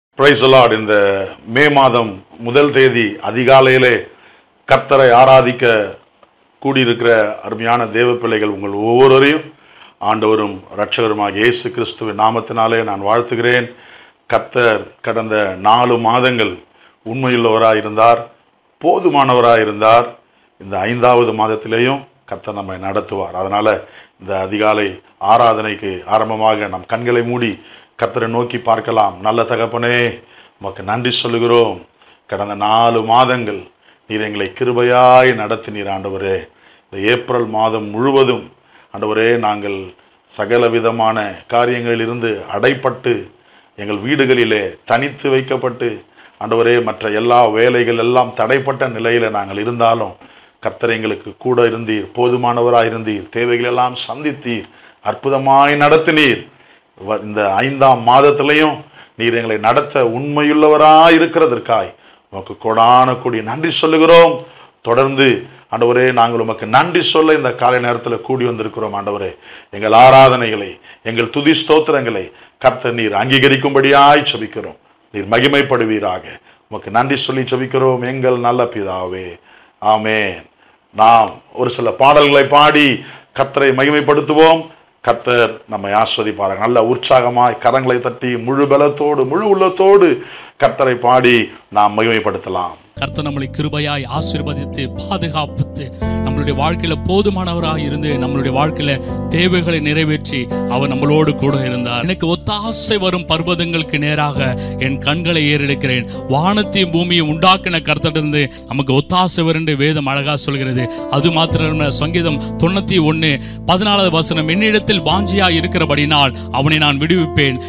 Price Lord இந்த மே மாதம் முதல் தேதி அதிகாலையிலே கர்த்தரை ஆராதிக்க கூடியிருக்கிற அருமையான தேவ பிள்ளைகள் உங்கள் ஒவ்வொருவரையும் ஆண்டவரும் இரட்சகருமாக இயேசு கிறிஸ்துவின் நாமத்தினாலே நான் வாழ்த்துகிறேன் கர்த்தர் கடந்த நாலு மாதங்கள் உண்மையுள்ளவராக இருந்தார் போதுமானவராக இருந்தார் இந்த ஐந்தாவது மாதத்திலேயும் கர்த்தர் நம்மை நடத்துவார் அதனால் இந்த அதிகாலை ஆராதனைக்கு ஆரம்பமாக நம் கண்களை மூடி கர்த்தரை நோக்கி பார்க்கலாம் நல்ல தகப்பனே உமக்கு நன்றி சொல்லுகிறோம் கடந்த நாலு மாதங்கள் நீர் எங்களை கிருபையாய் நடத்தினீர் ஆண்டவரே இந்த ஏப்ரல் மாதம் முழுவதும் ஆண்டவரே நாங்கள் சகல விதமான காரியங்களிலிருந்து அடைப்பட்டு எங்கள் வீடுகளிலே தனித்து வைக்கப்பட்டு ஆண்டவரே மற்ற எல்லா வேலைகள் எல்லாம் தடைப்பட்ட நிலையில் நாங்கள் இருந்தாலும் கர்த்தர் எங்களுக்கு கூட இருந்தீர் போதுமானவராக இருந்தீர் தேவைகள் எல்லாம் சந்தித்தீர் அற்புதமாய் நடத்தினீர் வ- இந்த ஐந்தாம் மாதத்திலையும் நீர் எங்களை நடத்த உண்மையுள்ளவராய் இருக்கிறதற்காய் உமக்கு கொடான கூடி நன்றி சொல்லுகிறோம் தொடர்ந்து ஆண்டவரே நாங்கள் உமக்கு நன்றி சொல்ல இந்த காலை நேரத்தில் கூடி வந்திருக்கிறோம் ஆண்டவரே எங்கள் ஆராதனைகளை எங்கள் துதி ஸ்தோத்திரங்களை கர்த்தர் நீர் அங்கீகரிக்கும்படியாய் செபிக்கிறோம் நீர் மகிமைப்படுவீராக உமக்கு நன்றி சொல்லி செபிக்கிறோம் எங்கள் நல்ல பிதாவே ஆமென் நாம் ஒரு சில பாடல்களை பாடி கர்த்தரை மகிமைப்படுத்துவோம் கர்த்தர் நம்மை ஆஸ்வதிப்பார் நல்ல உற்சாகமாய் கரங்களை தட்டி முழு பலத்தோடு முழு உள்ளத்தோடு கர்த்தரை பாடி நாம் மகிமைப்படுத்தலாம் கர்த்தர் நம்மளை கிருபையாய் ஆசீர்வதித்து பாதுகாப்பித்து நம்மளுடைய வாழ்க்கையில போதுமானவராக இருந்து நம்மளுடைய வாழ்க்கையில தேவைகளை நிறைவேற்றி அவர் நம்மளோடு கூட இருந்தார் எனக்கு ஒத்தாசை வரும் பர்வதங்களுக்கு நேராக என் கண்களை ஏறெடுக்கிறேன் வானத்தையும் பூமியும் உண்டாக்கின கர்த்தரிருந்து நமக்கு ஒத்தாசை வரும் என்று வேதம் அழகா சொல்கிறது அது மாத்திரம் சங்கீதம் தொண்ணூத்தி ஒன்னு பதினாலாவது வசனம் என்னிடத்தில் வாஞ்சியா இருக்கிறபடினால் அவனை நான் விடுவிப்பேன்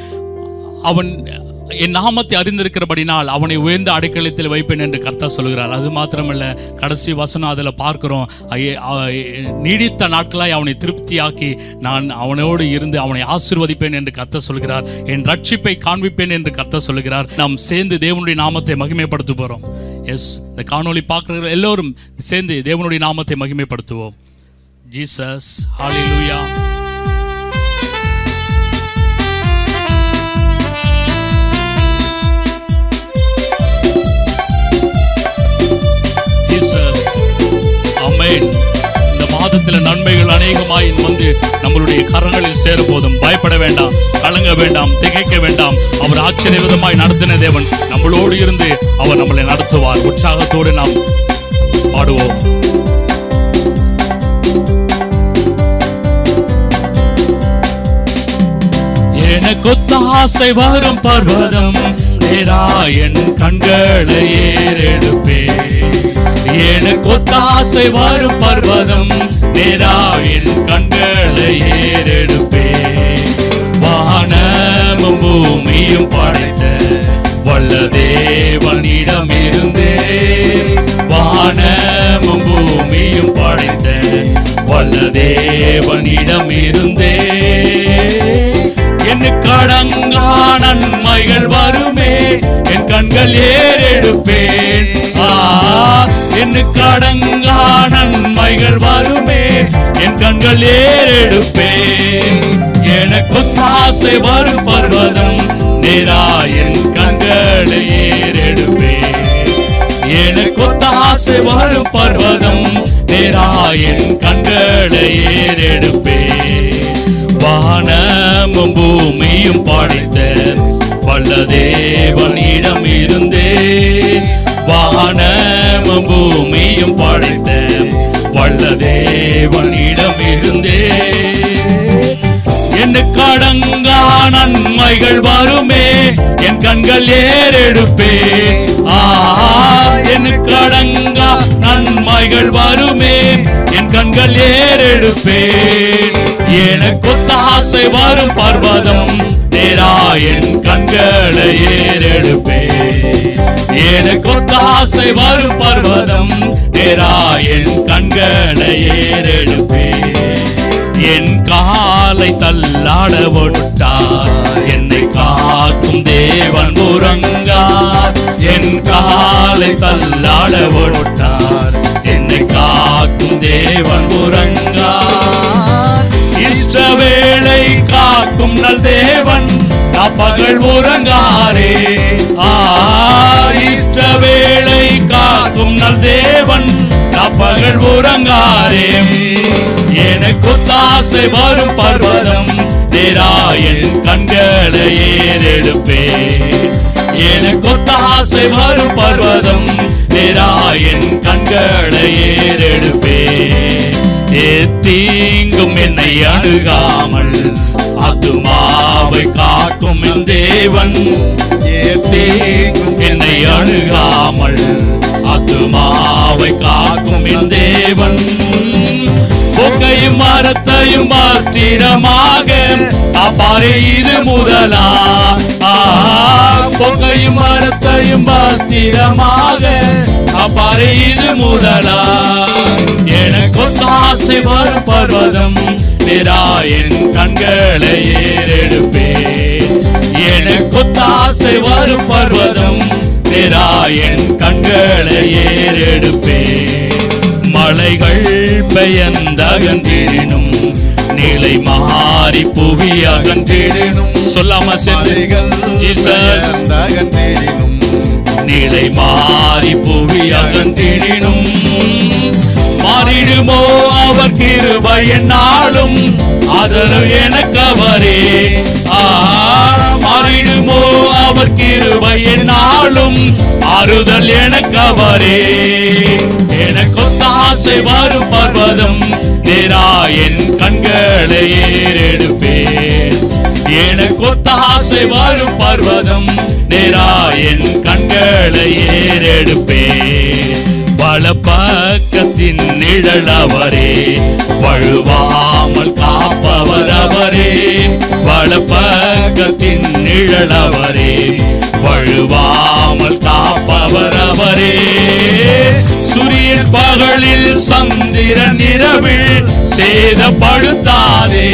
அவன் என் நாமத்தை அறிந்திருக்கிறபடினால் அவனை உயர்ந்த அடைக்கலத்தில் வைப்பேன் என்று கர்த்தா சொல்கிறார் அது மாத்திரமல்ல கடைசி வசனம் அதில் பார்க்கிறோம் ஐயே, அ- நீடித்த நாட்களாய் அவனை திருப்தியாக்கி நான் அவனோடு இருந்து அவனை ஆசீர்வதிப்பேன் என்று கர்த்தர் சொல்கிறார் என் ரட்சிப்பை காண்பிப்பேன் என்று கர்த்தர் சொல்கிறார் நாம் சேர்ந்து தேவனுடைய நாமத்தை மகிமைப்படுத்த போறோம் எஸ் இந்த காணொளி பார்க்கிறவர்கள் எல்லோரும் சேர்ந்து தேவனுடைய நாமத்தை மகிமைப்படுத்துவோம் ஜீசஸ் ஹalleluya ஜீசஸ் ஆமென் இந்த மாதத்துல நன்மைகள் அநேகமாய் வந்து நம்மளுடைய கரங்களில் சேர போதும் பயப்பட வேண்டாம் கலங்க வேண்டாம் திகைக்க வேண்டாம் அவர் ஆச்சரியவிதமாய் நடத்தின தேவன் நம்மளோடு இருந்து அவர் நம்மளை நடத்துவார் உற்சாகத்தோடு நாம் பாடுவோம் எனக்கொத்த ஆசை வரும் பர்வதம் நேரா என் கண்களை ஏறெடுப்பே எனக்கொத்த ஆசை வரும் பர்வதம் நேரா என் கண்களை ஏறெடுப்பே வானமும் பூமியும் படைத்த வல்ல தேவனிடம் இருந்தே வானமும் பூமியும் படைத்த வல்ல தேவனிடம் இருந்தே என் கடங்கா நன்மைகள் வருமே என் கண்கள் ஏறெடுப்பேன் ஆ என் கடங்கா நன்மைகள் வருமே என் கண்கள் ஏறெடுப்பேன் எனக்கு ஆசை வரும் பர்வதம் நேரா என் கண்களை ஏறெடுப்பேன் எனக்கு ஆசை வரும் பர்வதம் நேரா என் கண்களை ஏறெடுப்பேன் வானமும் பூமியும் படைத்த வல்ல தேவனிடம் இருந்தே வானமும் பூமியும் படைத்த வல்ல தேவனிடம் இருந்தே எனக்கு அடங்கா நன்மைகள் வருமே என் கண்கள் ஏறெடுப்பே ஆ எனக்கு அடங்கா நன்மைகள் வருமே என் கண்கள் ஏறெடுப்பேன் எனக்கு ஆசை வரும் பர்வதம் நேரா என் கண்களை ஏறெடுப்பேன் எனக்கு ஆசை வரும் பர்வதம் நேரா என் கண்களை ஏறெடுப்பேன் என் காலை தள்ளாட விட்டார் என்னை காக்கும் தேவன் உறங்கார் என் காலை தள்ளாட விட்டார் என்னை காக்கும் தேவன் உறங்கார் இஷ்டவேளை காக்கும் நல் தேவன் பகல் உறங்காரே ராப்பகல் உறங்காதே எனக்கு ஒத்தாசை வரும் பர்வதம் நேராயன் கண்களை ஏறெடுப்பே எனக்கு ஒத்தாசை வரும் பர்வதம் நேராயன் கண்களை ஏறெடுப்பே தீங்கும் என்னை அணுகாமல் ஆத்துமாவை காக்கும் என் தேவன் தீங்கும் என்னை அணுகாமல் ஆத்துமாவை காக்கும் என் தேவன் பொக்கையும் மரத்தையும் மாத்திரமாக காப்பாரே இது முதலா ஆ, பொக்கையும் மரத்தையும் மாத்திரமாக காப்பாரே இது முதலா எனக்கு ஒத்தாசை வரும் பர்வதம் நிராயன் கண்களை ஏறெடுப்பேன் எனக்கு ஒத்தாசை வரும் பர்வதம் நிராயன் கண்களை ஏறெடுப்பேன் மலைகள் பெயர்ந்தகன்றினும் நிலை மாறி புவி அகன்றினும் சொல்லாம சென்று ஜீசஸ் நிலை மாறி புவி அகன்றினும் மாறிடுமோ அவர் கிருபை என்னாலும் ஆதரவு எனக்கு அவரே ஆ, மாறிடுமோ அவர் கிருபை என்னாலும் ஆறுதல் எனக்கு அவரே எனக்கு ஒத்தாசை வரும் பர்வதம் நேராயன் கண்களை ஏறெடுப்பேன் எனக்கு ஒத்தாசை வரும் பர்வதம் நேராயன் கண்களை ஏறெடுப்பேன் பல பக்கத்தின் நிழல் அவரே வழுவாமல் காப்பவர் அவரே பல பக்கத்தின் நிழல் அவரே வழுவாமல் காப்பவர் அவரே சூரியன் பகலில் சந்திரன் இரவில் சேதப்படுத்தாதே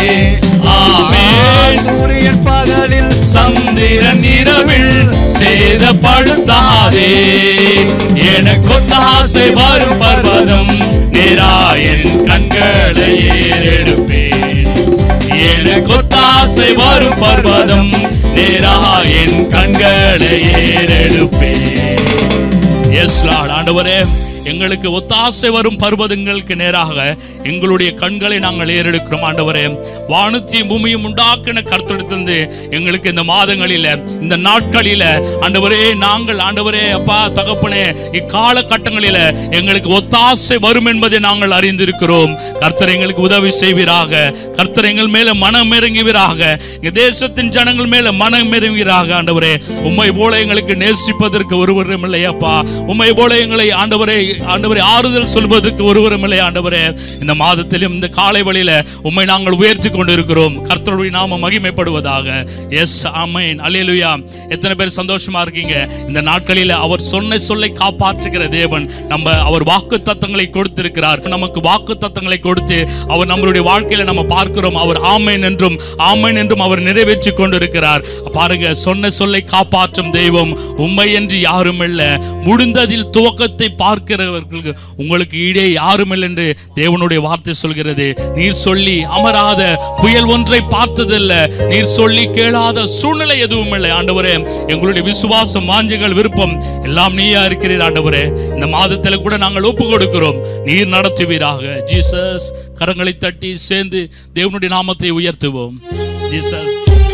ஆமென் சூரியன் பகலில் சந்திரன் இரவில் சேதப்படுத்தாதே எனக்கு ஒத்தாசை வரும் பர்வதம் நேராயன் கண்களை ஏறெடுப்பேன் எனக்கு ஒத்தாசை வரும் பர்வதம் நேராயன் கண்களை ஏறெடுப்பேன் எஸ் லார்ட் ஆண்டவரே எங்களுக்கு ஒத்தாசை வரும் பர்வதங்களுக்கு நேராக எங்களுடைய கண்களை நாங்கள் ஏறெடுக்கிறோம் ஆண்டவரே வானத்தையும் பூமியும் உண்டாக்கின கருத்தெடுத்தந்து எங்களுக்கு இந்த மாதங்களில இந்த நாட்களில ஆண்டவரே நாங்கள் ஆண்டவரே அப்பா தகப்பனே இக்காலகட்டங்களில எங்களுக்கு ஒத்தாசை வரும் என்பதை நாங்கள் அறிந்திருக்கிறோம் கர்த்தர் எங்களுக்கு உதவி செய்வீராக கர்த்தர் எங்கள் மேல மனம் இறங்குவீராக எங்க தேசத்தின் ஜனங்கள் மேல மனம் இறங்குவீராக ஆண்டவரே உம்மை போல எங்களுக்கு நேசிப்பதற்கு ஒருவரும் இல்லையப்பா உம்மை போல எங்களை ஆண்டவரே ஆண்டவரே ஆறுதல் சொல்வதற்கு ஒருவரும் இல்லை ஆண்டவரே இந்த மாதத்திலும் இந்த காலை வழியில உம்மை நாங்கள் உயர்த்தி கொண்டிருக்கிறோம் கர்த்தருடைய நாம மகிமைப்படுவதாக எஸ் ஆமென் அல்லேலூயா எத்தனை பேர் சந்தோஷமா இருக்கீங்க இந்த நாட்களில அவர் சொன்ன சொல்லை காப்பாற்றுகிற தேவன் நம்ம அவர் வாக்கு தத்தங்களை கொடுத்திருக்கிறார் நமக்கு வாக்கு தத்தங்களை கொடுத்து அவர் நம்மளுடைய வாழ்க்கையில நம்ம பார்க்கிறோம் அவர் ஆமேன் என்றும் ஆமேன் என்றும் அவர் நிறைவேற்றி கொண்டிருக்கிறார் பாருங்க சொன்ன சொல்லை காப்பாற்றும் தெய்வம் உண்மை என்று யாரும் இல்ல முடிந்ததில் துவக்கத்தை பார்க்கிறவர்களுக்கு உங்களுக்கு ஈடே யாரும் இல்லை என்று தேவனுடைய வார்த்தை சொல்கிறது நீர் சொல்லி அமராத புயல் ஒன்றை பார்த்ததில்ல நீர் சொல்லி கேளாத சூழ்நிலை எதுவும் இல்லை ஆண்டவரே எங்களுடைய விசுவாசம் வாஞ்சங்கள் விருப்பம் எல்லாம் நீயா இருக்கிறீர் ஆண்டவரே இந்த மாதத்துல கூட நாங்கள் ஒப்பு கொடுக்கிறோம் நீர் நடத்துவீராக ஜீசஸ் கரங்களை தட்டி சேர்ந்து தேவனுடைய நாமத்தை உயர்த்துவோம் ஜீசஸ்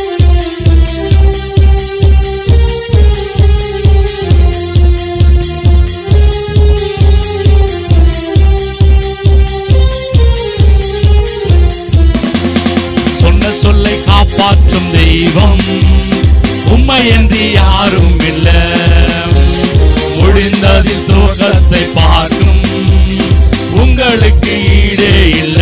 சொன்ன சொல்லை காப்பாற்றும் தெய்வம் உண்மை என்று யாரும் இல்ல முடிந்ததில் துவக்கத்தை பார்க்கும் உங்களுக்கு ஈடே இல்ல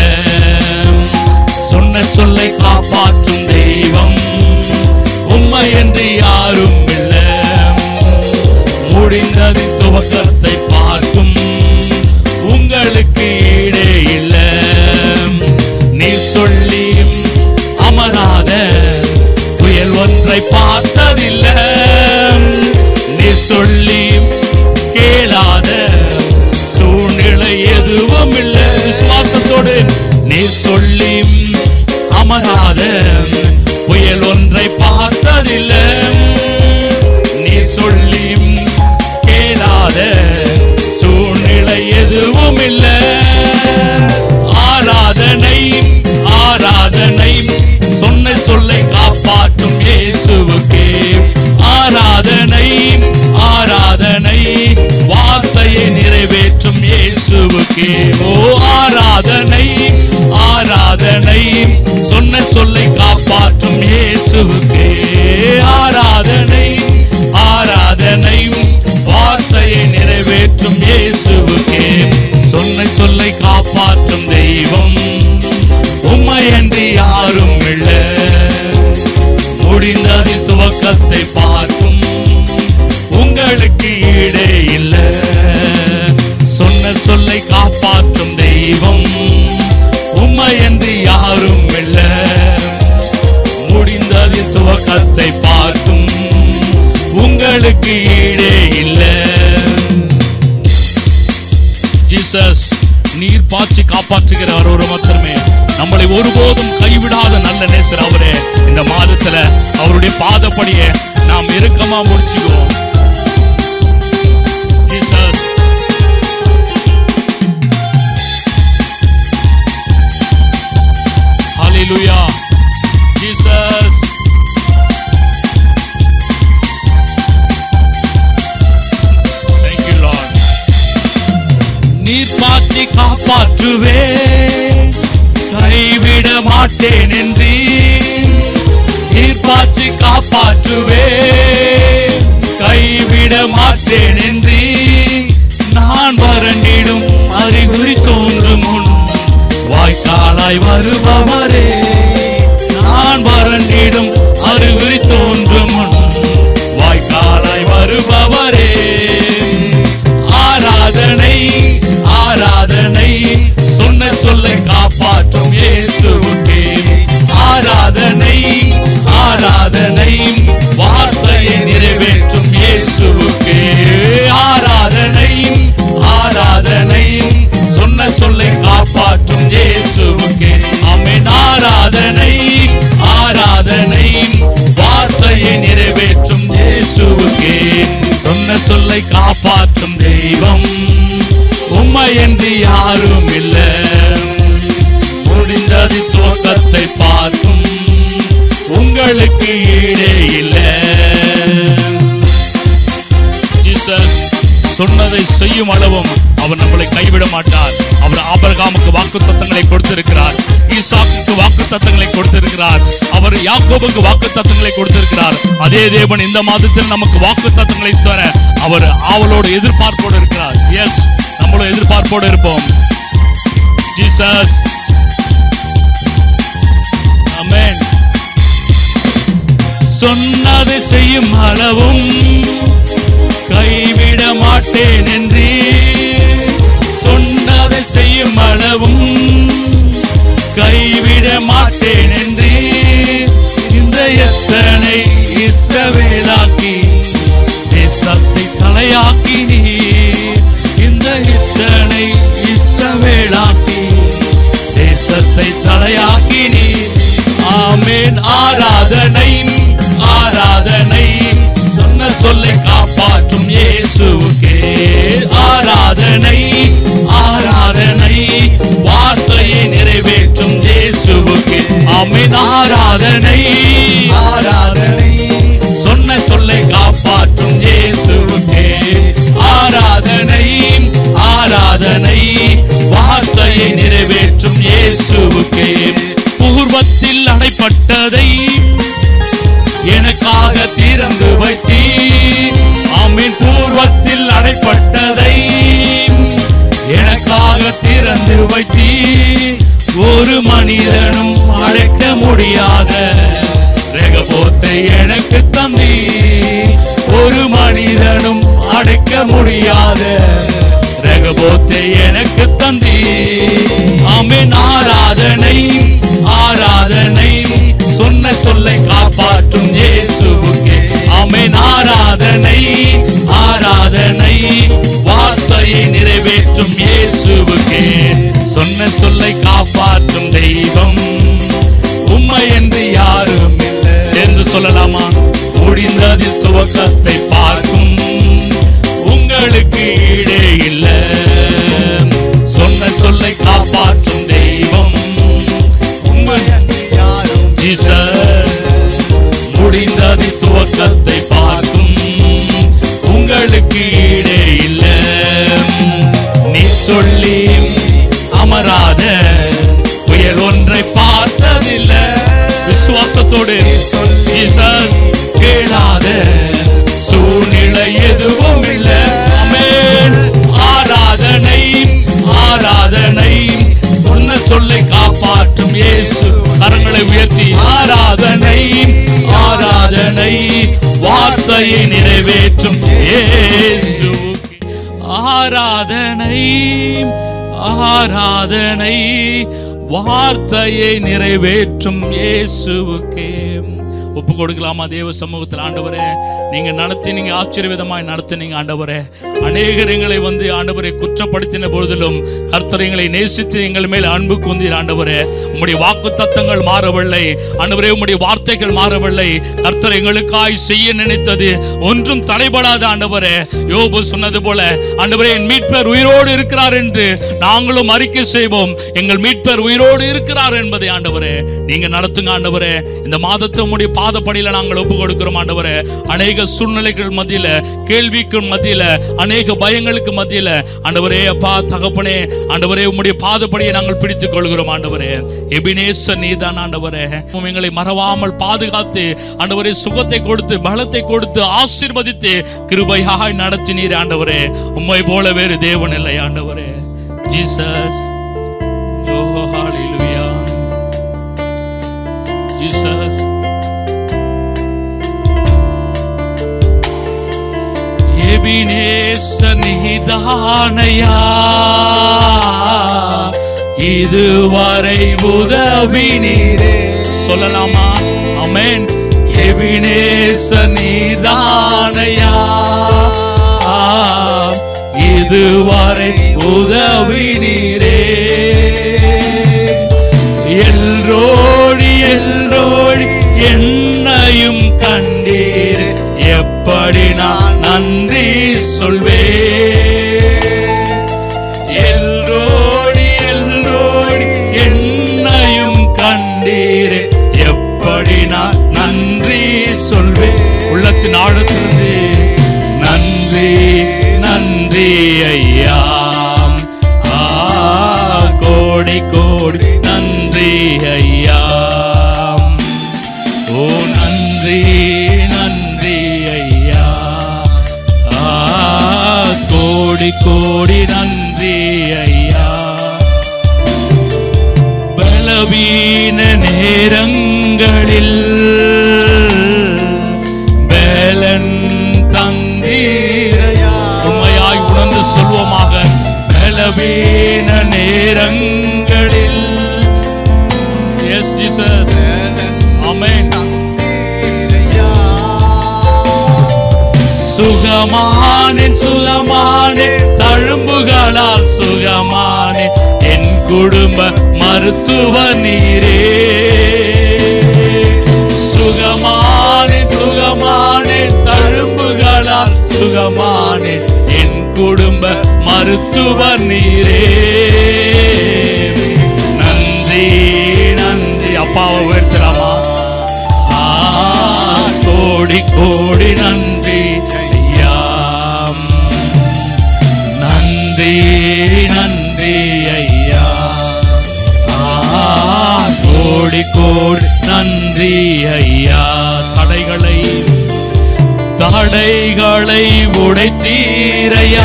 சொன்ன சொல்லை காப்பாற்றும் தெய்வம் உண்மை என்று யாரும் இல்ல முடிந்ததில் துவக்கத்தை பார்க்கும் உங்களுக்கு ஈடே இல்ல நீ சொல்லியும் அமராத புயல் ஒன்றை பார்த்ததில்ல நீ சொல்லியும் கேளாத சூழ்நிலை எதுவும் இல்லை விசுவாசத்தோடு நீ சொல்லியும் அமராத புயல் ஒன்றை பார்த்ததில்ல நீ சொல்லியும் கேளாத சூழ்நிலை எதுவும் இல்லை தெய்வம் உம்மையன்றி யாரும் இல்லை முடிந்தது துவக்கத்தை பார்க்கும் உங்களுக்கு ஈடே இல்லை சொன்ன சொல்லை காப்பாற்றும் தெய்வம் உம்மையன்றி யாரும் இல்லை முடிந்தது துவக்கத்தை பார்க்கும் உங்களுக்கு ஈடே இல்லை ஜீசஸ் நீர் பாய்ச்சி காப்பாற்றுகிறவர் ஒரு மாத்திரமே நம்மளை ஒருபோதும் கைவிடாத நல்ல நேசர் அவரே இந்த மாதத்துல அவருடைய பாதப்படியே நாம் இறுக்கமா முடிச்சுக்குவோம் Jesus Hallelujah. Jesus. Thank you, Lord. நீர் பாற்றி காப்பாற்றுவே கைவிட மாட்டேன் என்று நீர் பாற்றி காப்பாற்றுவே கைவிட மாட்டேன் என்று நான் வறண்டிடும் அறிகுறி தோன்றும் முன் வாய்க்காலாய் வருபவரே நான் வறண்டிடும் அறிகுறி தோன்றும் முன் வாய்க்காலாய் வருபவரே ஆராதனை ஆராதனை சொன்ன சொல்லை காப்பாற்றும் இயேசுவுக்கே ஆராதனை ஆராதனை வார்த்தையை நிறைவேற்றும் இயேசுவுக்கே ஆராதனை ஆராதனை சொன்ன சொல்லை காப்பாற்றும் இயேசுவுக்கே ஆமென் ஆராதனை ஆராதனை வார்த்தையை நிறைவேற்றும் இயேசுவுக்கே சொன்ன சொல்லை காப்பாற்றும் தெய்வம் உம்மை என்று யாரும் இல்லை முடிந்தது துவக்கத்தை பார்க்கும் உங்களுக்கு ஈடே இல்லை ஜீசஸ் சொன்னதை செய்யும் அளவும் அவர் நம்மளை கைவிட மாட்டார் அவர் ஆபரகாமுக்கு வாக்கு தத்தங்களை கொடுத்திருக்கிறார் ஈசாக்குக்கு வாக்கு தத்தங்களை கொடுத்திருக்கிறார் அவர் யாக்கோபுக்கு வாக்கு தத்தங்களை கொடுத்திருக்கிறார் அதே தேவன் இந்த மாதத்தில் நமக்கு வாக்கு தத்தங்களை தர அவர் ஆவலோடு எதிர்பார்ப்போடு இருக்கிறார் எஸ் நம்மளும் எதிர்பார்ப்போடு இருப்போம் ஜீசஸ் ஆமென் சொன்னதை செய்யும் அளவும் கைவிட மாட்டேன் என்று சொன்னதை செய்யும் அளவும் கைவிட மாட்டேன் என்று இந்த எத்தனை இஷ்டவேலாக்கி தேசத்தை தலையாக்கி நீ இந்த இத்தனை இஷ்டவேலாக்கி தேசத்தை தலையாக்கி நீ ஆமேன் ஆராதனை ஆராதனை சொன்ன சொல்லை காப்பாற்றும் இயேசுவுக்கே ஆராதனை ஆராதனை வார்த்தையை நிறைவேற்றும் இயேசுவுக்கே ஆமேன் ஆராதனை ஆராதனை சொன்ன சொல்லை காப்பாற்றும் இயேசுவுக்கே ஆராதனை ஆராதனை வார்த்தையை நிறைவேற்றும் இயேசுவுக்கே பூர்வத்தில் அடைப்பட்டதை எனக்காக திறந்து வைத்தீ ஆமீன் பூர்வத்தில் அடைப்பட்டதை எனக்காக திறந்து வைத்தீ ஒரு மனிதனும் அழைக்க முடியாத ரெகபோத்தை எனக்கு தந்தி ஒரு மனிதனும் அடைக்க முடியாத ரெகபோத்தை எனக்கு தந்தி ஆமென் ஆராதனை ஆராதனை சொன்ன சொல்லை காப்பாற்றும் இயேசுவுக்கே ஆமென் ஆராதனை ஆராதனை வார்த்தையை நிறைவேற்றும் இயேசுவுக்கே சொன்ன சொல்லை காப்பாற்றும் தெய்வம் உண்மை என்று யாரும் இல்லை சேர்ந்து சொல்லலாமா முடிந்ததில் துவக்கத்தை பார்க்கும் உங்களுக்கு ஈடே இல்லை சொன்ன சொல்லை காப்பாற்றும் தெய்வம் உண்மை என்று யாரும் ஜீசஸ் முடிந்தது துவக்கத்தை பார்க்கும் உங்களுக்கு ஈடே இல்லை நீ சொல்லி அமராத உயர் ஒன்றை சொல்லை காப்பாற்றும் இயேசு கரங்களை உயர்த்தி ஆராதனை ஆராதனை வார்த்தையை நிறைவேற்றும் இயேசு ஆராதனை ஆராதனை வார்த்தையை நிறைவேற்றும் இயேசுவுக்கே ஒப்பு கொடுக்கலாமா தேவ சமூகத்தில் ஆண்டவரே நீங்க நடத்தி நீங்க ஆச்சரியவிதமாய் நடத்தினீங்க ஆண்டவரே அநேகர் எங்களை வந்து ஆண்டவரை குற்றப்படுத்தின பொழுதிலும் கர்த்தர் எங்களை நேசித்து எங்கள் மேல் அன்பு குந்தீர் ஆண்டவரே உம்முடைய வாக்கு தத்தங்கள் மாறவில்லை ஆண்டவரே உம்முடைய வார்த்தைகள் மாறவில்லை கர்த்தர் எங்களுக்காய் செய்ய நினைத்தது ஒன்றும் தடைபடாத ஆண்டவரே யோபு சொன்னது போல ஆண்டவரே என் மீட்பர் உயிரோடு இருக்கிறார் என்று நாங்களும் அறிக்கை செய்வோம் எங்கள் மீட்பர் உயிரோடு இருக்கிறார் என்பதை ஆண்டவரே நீங்க நடத்துங்க ஆண்டவரே இந்த மாதத்தை உம்முடைய பாதப்படியில நாங்கள் ஒப்பு கொடுக்கிறோம் ஆண்டவரே அநேக சூழ்நிலைகள் மத்தியில கேள்விக்கு மத்தியில அநேக பயங்களுக்கு மத்தியில ஆண்டவரே அப்பா தகப்பனே ஆண்டவரே உம்முடைய பாதப்படியை நாங்கள் பிடித்துக் கொள்கிறோம் ஆண்டவரே எபினேச நீதான் ஆண்டவரே உம் எங்களை மறவாமல் பாதுகாத்து ஆண்டவரே சுகத்தை கொடுத்து பலத்தை கொடுத்து ஆசீர்வதித்து கிருபையாய் நடத்தினீர் ஆண்டவரே உம்மை போல வேறு தேவன் இல்லை ஆண்டவரே ஜீசஸ் ஓ ஹalleluya ஜீசஸ் எபினேச நீதானையா இதுவரை உதவி நீரே சொல்லலாமா அமேன் எபினேச நீதானையா இதுவரை உதவி நீரே எல்லோடி எல்லோடி என்னையும் கண்டீர் எப்படி நான் நன்றி சொல்வேன் எல்லோடி எல்லோடி என்னையும் கண்டீர் எப்படி நான் நன்றி சொல்வேன் உள்ளத்தின் ஆழத்திலிருந்து நன்றி நன்றி ஐயா ஆ, கோடி கோடி நன்றி ஐயா ஓ நன்றி நன்றி ஐயா ஆ, கோடி கோடி நன்றி ஐயா பலவீன நேரங்களில் பேலன் தந்தீரையா உண்மையாய் உணர்ந்து சொல்வோமாக பலவீன நேரங்களில் எஸ் ஜீசஸ் ஆமென் சுகமானேன் சுகமானேன் தழும்புகளால் சுகமானேன் என் குடும்ப மருத்துவ நீரே சுகமானேன் சுகமானேன் தழும்புகளால் சுகமானேன் என் குடும்ப மருத்துவ நீரே நன்றி நன்றி அப்பாவை உயர்த்தலாமா ஆ, கோடி கோடி நன்றி ஐயா நன்றி நன்றி ஐயா ஆ, கோடி கோடி நன்றி ஐயா தடைகளை தடைகளை உடைத்தீரையா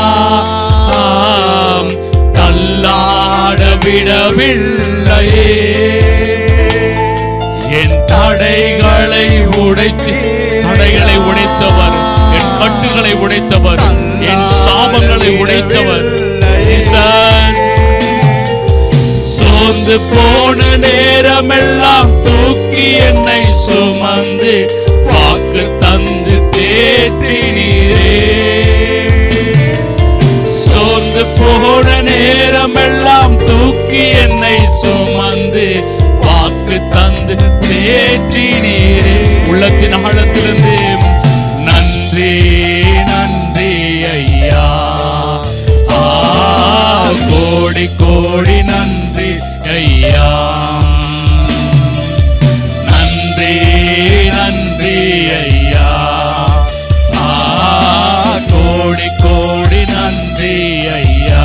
ஆம், தள்ளாட விடவில்லையே என் தடைகளை உடைத்து தடைகளை உடைத்தவர் என் கட்டுகளை உடைத்தவர் என் சாபங்களை உடைத்தவர் ஜீசஸ். சோர்ந்து போன நேரமெல்லாம் தூக்கி என்னை சுமந்து வாக்கு தந்து தேற்றினீரே சோர்ந்து போன நேரமெல்லாம் தூக்கி என்னை சுமந்து வாக்கு தந்து தேற்றினீரே உள்ளத்தின் ஆழத்திலிருந்து நன்றி நன்றி ஐயா ஆ, கோடி கோடி நன்றி ஐயா நன்றி நன்றி ஐயா ஆ, கோடி கோடி நன்றி ஐயா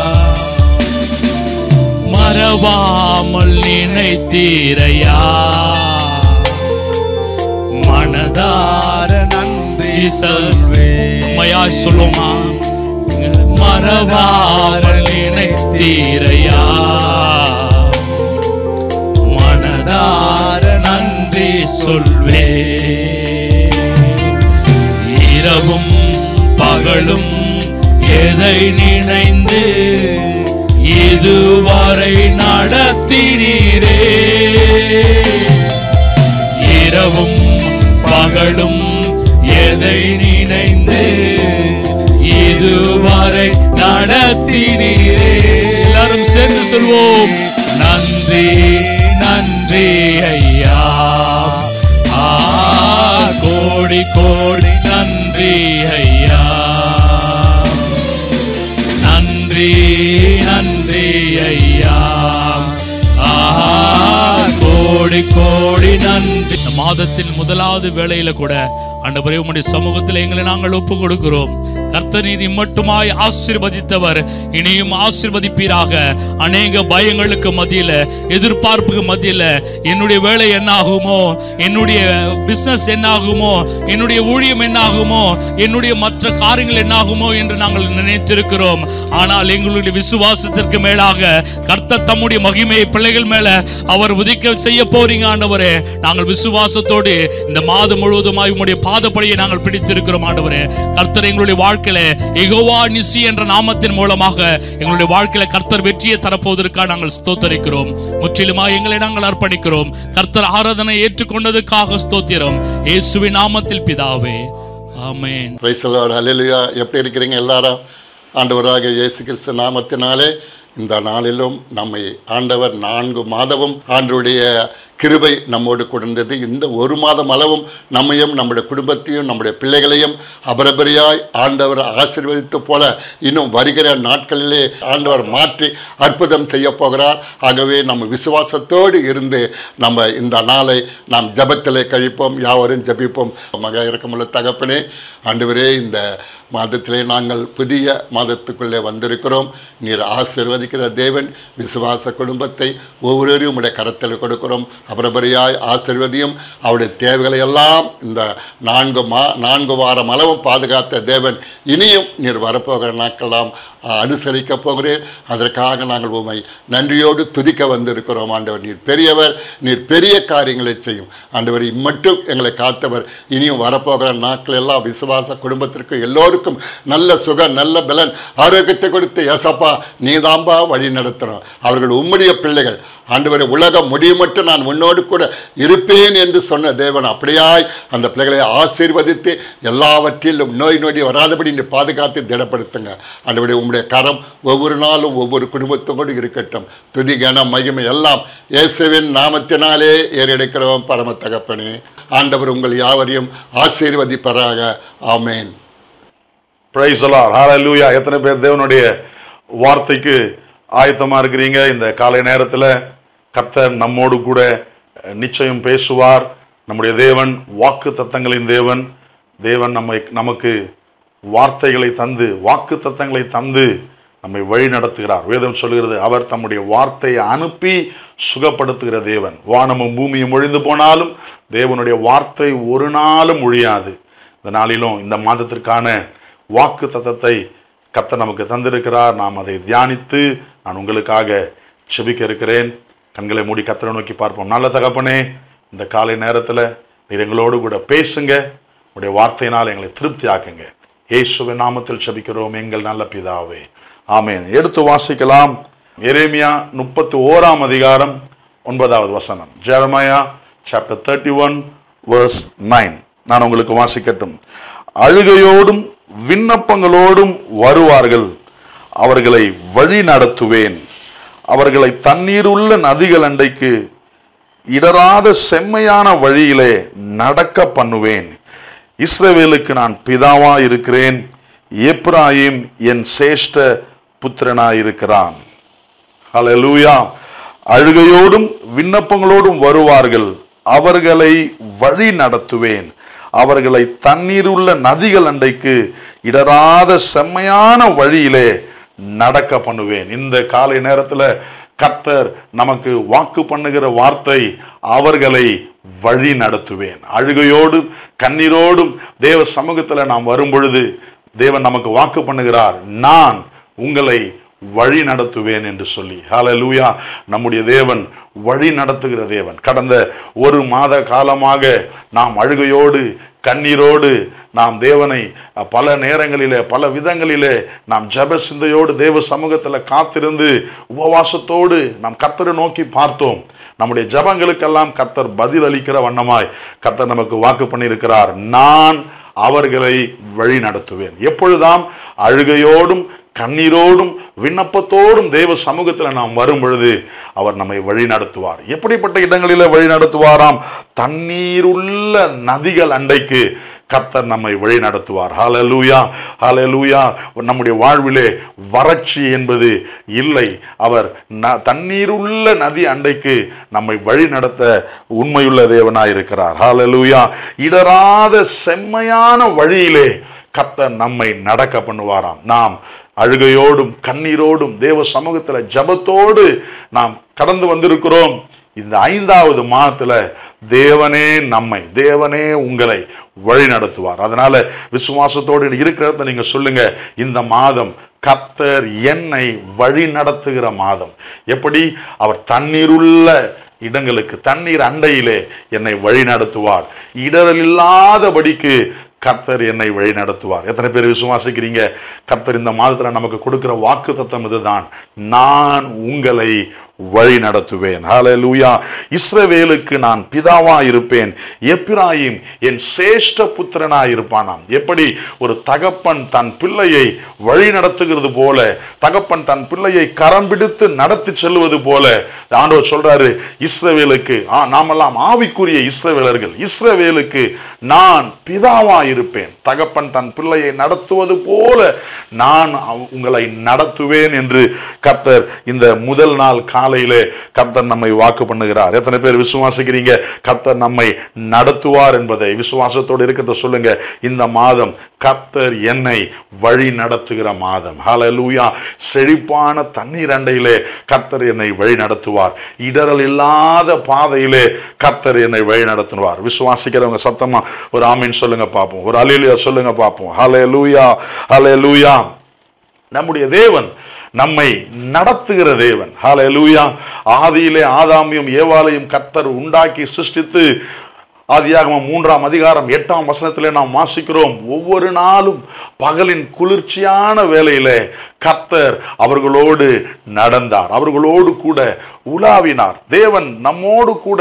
மறவாமல் நினைத்தீரையா மனதார நன்றி ஜீசஸ் உண்மையா சொல்லுமா மறவாமல் நினைத்தீரையா எதை நினைந்து இதுவரை நடத்தினீரே இரவும் பகலும் எதை நினைந்து இதுவரை நடத்தினீரே எல்லாரும் சேர்ந்து சொல்வோம் நன்றி நன்றி ஐயா ஆ கோடி கோடி நன்றி ஐயா நன்றி நன்றி ஐயா ஆஹா கோடி கோடி நன்றி இந்த மாதத்தின் முதலாவது வேளையில கூட ஆண்டவரே உம்முடைய சமூகத்தில் எங்களை நாங்கள் ஒப்பு கொடுக்கிறோம் கர்த்தர் நீர் இம்மட்டுமாய் ஆசீர்வதித்தவர் இனியும் ஆசீர்வதிப்பீராக அநேக பயங்களுக்கு மத்தியில எதிர்பார்ப்புக்கு மத்தியில என்னுடைய வேலை என்ன ஆகுமோ என்னுடைய பிசினஸ் என்ன ஆகுமோ என்னுடைய ஊழியம் என்ன ஆகுமோ என்னுடைய மற்ற காரியங்கள் என்ன ஆகுமோ என்று நாங்கள் நினைத்திருக்கிறோம் ஆனால் எங்களுடைய விசுவாசத்திற்கு மேலாக கர்த்தர் தம்முடைய மகிமையை பிள்ளைகள் மேல அவர் உதிக்க செய்ய போறீங்க ஆண்டவரே நாங்கள் விசுவாசத்தோடு இந்த மாதம் முழுவதுமாய் உம்முடைய பாதப்படியை நாங்கள் பிடித்திருக்கிறோம் ஆண்டவரே கர்த்தர் எங்களுடைய வாழ்க்கையில எகோவா நிசி என்ற நாமத்தின் மூலமாக எங்களுடைய வாழ்க்கையில கர்த்தர் வெற்றியை தரப்போவதற்காக நாங்கள் ஸ்தோத்தரிக்கிறோம் முற்றிலுமா எங்களை நாங்கள் அர்ப்பணிக்கிறோம் கர்த்தர் ஆராதனை ஏற்றுக்கொண்டதுக்காக ஸ்தோத்திரம் இயேசுவின் நாமத்தில் பிதாவே ஆமென் பிரைசலோட ஹalleluya எப்படி இருக்கிறீங்க எல்லாரும் ஆண்டவராக இயேசு கிறிஸ்து நாமத்தினாலே இந்த நாளிலும் நம்மை ஆண்டவர் நான்கு மாதமும் ஆண்டவருடைய கிருபை நம்மோடு கொடுந்தது இந்த ஒரு மாதம் அளவும் நம்மையும் நம்முடைய குடும்பத்தையும் நம்முடைய பிள்ளைகளையும் அபரபரியாய் ஆண்டவர் ஆசீர்வதித்து போல இன்னும் வருகிற நாட்களிலே ஆண்டவர் மாற்றி அற்புதம் செய்ய போகிறார் ஆகவே நம்ம விசுவாசத்தோடு இருந்து நம்ம இந்த நாளை நாம் ஜெபத்திலே கழிப்போம் யாவரும் ஜெபிப்போம் மக இறக்கமுள்ள தகப்பனே ஆண்டவரே இந்த மாதத்திலே நாங்கள் புதிய மாதத்துக்குள்ளே வந்திருக்கிறோம் நீர் ஆசீர்வதிக்கிற தேவன் விசுவாச குடும்பத்தை ஒவ்வொருவரையும் உடைய கரத்தில் கொடுக்கிறோம் அபரபரியாய் ஆசீர்வதியும் அவருடைய தேவைகளை எல்லாம் இந்த நான்கு மா நான்கு வாரம் அளவும் பாதுகாத்த தேவன் இனியும் நீர் வரப்போகிற நாட்கெல்லாம் அனுசரிக்க போகிறேன் அதற்காக நாங்கள் உண்மை நன்றியோடு துதிக்க வந்திருக்கிறோம் ஆண்டவர் நீர் பெரியவர் நீர் பெரிய காரியங்களை செய்யும் ஆண்டவர் இம்மட்டும் எங்களை காத்தவர் இனியும் வரப்போகிற நாட்கள் எல்லாம் விசுவாச குடும்பத்திற்கு எல்லோருக்கும் நல்ல சுகம் நல்ல பலன் ஆரோக்கியத்தை கொடுத்து எசப்பா நீதாம்பா வழி நடத்துகிறோம் அவர்கள் உம்முடைய பிள்ளைகள் ஆண்டவரை உலகம் முடியும் மட்டும் நான் உன்னோடு கூட இருப்பேன் என்று சொன்ன தேவன் அப்படியாய் அந்த பிள்ளைகளை ஆசீர்வதித்து எல்லாவற்றிலும் நோய் நொடி வராதபடி நீ பாதுகாத்து திடப்படுத்துங்க ஆண்டவரை உம்முடைய கரம் ஒவ்வொரு நாளும் ஒவ்வொரு குடும்பத்தோடு இருக்கட்டும் துதி கன மகிமை எல்லாம் இயேசுவின் நாமத்தினாலே ஏறெடுக்கிறோம் பரம தகப்பனே ஆண்டவர் உங்கள் யாவரையும் ஆசீர்வதிப்பராக ஆமேன் பிரைஸ் ஹalleluya எத்தனை பேர் தேவனுடைய வார்த்தைக்கு ஆயத்தமா இருக்கிறீங்க இந்த காலை நேரத்தில் கர்த்தர் நம்மோடு கூட அஹ், நிச்சயம் பேசுவார் நம்முடைய தேவன் வாக்கு தத்தங்களின் தேவன் தேவன் நம்மை நமக்கு வார்த்தைகளை தந்து வாக்கு தத்தங்களை தந்து நம்மை வழி நடத்துகிறார் வேதம் சொல்கிறது அவர் தம்முடைய வார்த்தையை அனுப்பி சுகப்படுத்துகிற தேவன் வானமும் பூமியும் ஒழிந்து போனாலும் தேவனுடைய வார்த்தை ஒரு நாளும் ஒழியாது இந்த நாளிலும் இந்த மாதத்திற்கான வாக்கு தத்தத்தை கர்த்தர் நமக்கு தந்திருக்கிறார் நாம் அதை தியானித்து நான் உங்களுக்காக செபிக்க இருக்கிறேன் கண்களை மூடி கர்த்தரை நோக்கி பார்ப்போம் நல்ல தகப்பனே இந்த காலை நேரத்தில் நீர் எங்களோடு கூட பேசுங்க உடைய வார்த்தையினால் எங்களை திருப்தி ஆக்குங்க இயேசுவின் நாமத்தில் செபிக்கிறோம் எங்கள் நல்ல பிதாவே ஆமென் எடுத்து வாசிக்கலாம் எரேமியா முப்பத்தி ஓராம் அதிகாரம் ஒன்பதாவது வசனம் Jeremiah chapter thirty one verse nine நான் உங்களுக்கு வாசிக்கட்டும் அழுகையோடும் விண்ணப்பங்களோடும் வருவார்கள் அவர்களை வழி நடத்துவேன் அவர்களை தண்ணீர் உள்ள நதிகள் அண்டைக்கு இடராத செம்மையான வழியிலே நடக்க பண்ணுவேன் இஸ்ரவேலுக்கு நான் பிதாவா இருக்கிறேன் எப்ராயிம் என் சேஷ்ட புத்திரனாயிருக்கிறான் ஹalleluya அழுகையோடும் விண்ணப்பங்களோடும் வருவார்கள் அவர்களை வழி நடத்துவேன் அவர்களை தண்ணீர் உள்ள நதிகள் அண்டைக்கு இடராத செம்மையான வழியிலே நடக்க பண்ணுவேன் இந்த காலை நேரத்துல கர்த்தர் நமக்கு வாக்கு பண்ணுகிற வார்த்தை அவர்களை வழி நடத்துவேன் அழுகையோடும் கண்ணீரோடும் தேவ சமூகத்துல நாம் வரும் பொழுது தேவன் நமக்கு வாக்கு பண்ணுகிறார் நான் உங்களை வழி நடத்துவேன் என்று சொல்லி ஹalleluya நம்முடைய தேவன் வழி நடத்துகிற தேவன் கடந்த ஒரு மாத காலமாக நாம் அழுகையோடு கண்ணீரோடு நாம் தேவனை அஹ், பல நேரங்களிலே பல விதங்களிலே நாம் ஜெப சிந்தையோடு தேவ சமூகத்தில் காத்திருந்து உபவாசத்தோடு நாம் கர்த்தரை நோக்கி பார்த்தோம் நம்முடைய ஜெபங்களுக்கெல்லாம் கர்த்தர் பதில் அளிக்கிற வண்ணமாய் கர்த்தர் நமக்கு வாக்கு பண்ணியிருக்கிறார் நான் அவர்களை வழி நடத்துவேன் எப்பொழுதாம் அழுகையோடும் கண்ணீரோடும் விண்ணப்பத்தோடும் தேவ சமூகத்தில் நாம் வரும் பொழுது அவர் நம்மை வழி நடத்துவார் எப்படிப்பட்ட இடங்களில் வழி நடத்துவாராம் தண்ணீருள்ள நதிகள் அண்டைக்கு கர்த்தர் நம்மை வழி நடத்துவார் ஹalleluya ஹalleluya நம்முடைய வாழ்விலே வறட்சி என்பது இல்லை அவர் ந- தண்ணீருள்ள நதி அண்டைக்கு நம்மை வழி நடத்த உண்மையுள்ள தேவனாய் இருக்கிறார் ஹalleluya இடராத செம்மையான வழியிலே கர்த்தர் நம்மை நடக்க பண்ணுவாராம் நாம் அழுகையோடும் கண்ணீரோடும் தேவ சமூகத்தில் ஜபத்தோடு நாம் கடந்து வந்திருக்கிறோம் இந்த ஐந்தாவது மாதத்துல தேவனே நம்மை தேவனே உங்களை வழி நடத்துவார் அதனால விசுவாசத்தோடு இருக்கிறத நீங்க சொல்லுங்க இந்த மாதம் கர்த்தர் என்னை வழி நடத்துகிற மாதம் எப்படி அவர் தண்ணீருள்ள இடங்களுக்கு தண்ணீர் அண்டையிலே என்னை வழி நடத்துவார் இடரல் இல்லாதபடிக்கு கர்த்தர் என்னை வழி நடத்துவார் எத்தனை பேர் விசுவாசிக்கிறீங்க கர்த்தர் இந்த மாதத்துல நமக்கு கொடுக்கிற வாக்கு தத்தம் இதுதான் நான் உங்களை வழி நடத்துவேன் ஹalleluya இஸ்ரவேலுக்கு நான் பிதாவா இருப்பேன் எப்பிராயிம் என் சேஷ்ட புத்திரனா இருப்பானாம் எப்படி ஒரு தகப்பன் தன் பிள்ளையை வழி நடத்துகிறது போல தகப்பன் தன் பிள்ளையை கரம் பிடித்து நடத்தி செல்வது போல ஆண்டவர் சொல்றாரு இஸ்ரவேலுக்கு ஆ, நாமெல்லாம் ஆவிக்குரிய இஸ்ரவேலர்கள் இஸ்ரவேலுக்கு நான் பிதாவா இருப்பேன் தகப்பன் தன் பிள்ளையை நடத்துவது போல நான் அவ- உங்களை நடத்துவேன் என்று கர்த்தர் இந்த முதல் நாள் காலையிலே கர்த்தர் நம்மை வாக்கு பண்ணுகிறார் எத்தனை பேர் விசுவாசிக்கிறீங்க கர்த்தர் நம்மை நடத்துவார் என்பதை விசுவாசத்தோடு இருக்கிறத சொல்லுங்க இந்த மாதம் கர்த்தர் என்னை வழி நடத்துகிற மாதம் ஹalleluya செழிப்பான தண்ணீர் அண்டையிலே கர்த்தர் என்னை வழி நடத்துவார் இடரல் இல்லாத பாதையிலே கர்த்தர் என்னை வழி நடத்துவார் விசுவாசிக்கிறவங்க சத்தமா ஒரு ஆமீன் சொல்லுங்க பார்ப்போம் ஒரு அலையிலியா சொல்லுங்க பார்ப்போம் ஹalleluya ஹalleluya நம்முடைய தேவன் நம்மை நடத்துகிற தேவன் ஹalleluya ஆதியிலே ஆதாமியும் ஏவாளையும் கர்த்தர் உண்டாக்கி சிருஷ்டித்து ஆதியாகமம் மூன்றாம் அதிகாரம் எட்டாம் வசனத்திலே நாம் வாசிக்கிறோம் ஒவ்வொரு நாளும் பகலின் குளிர்ச்சியான வேளையிலே கர்த்தர் அவர்களோடு நடந்தார் அவர்களோடு கூட உலாவினார் தேவன் நம்மோடு கூட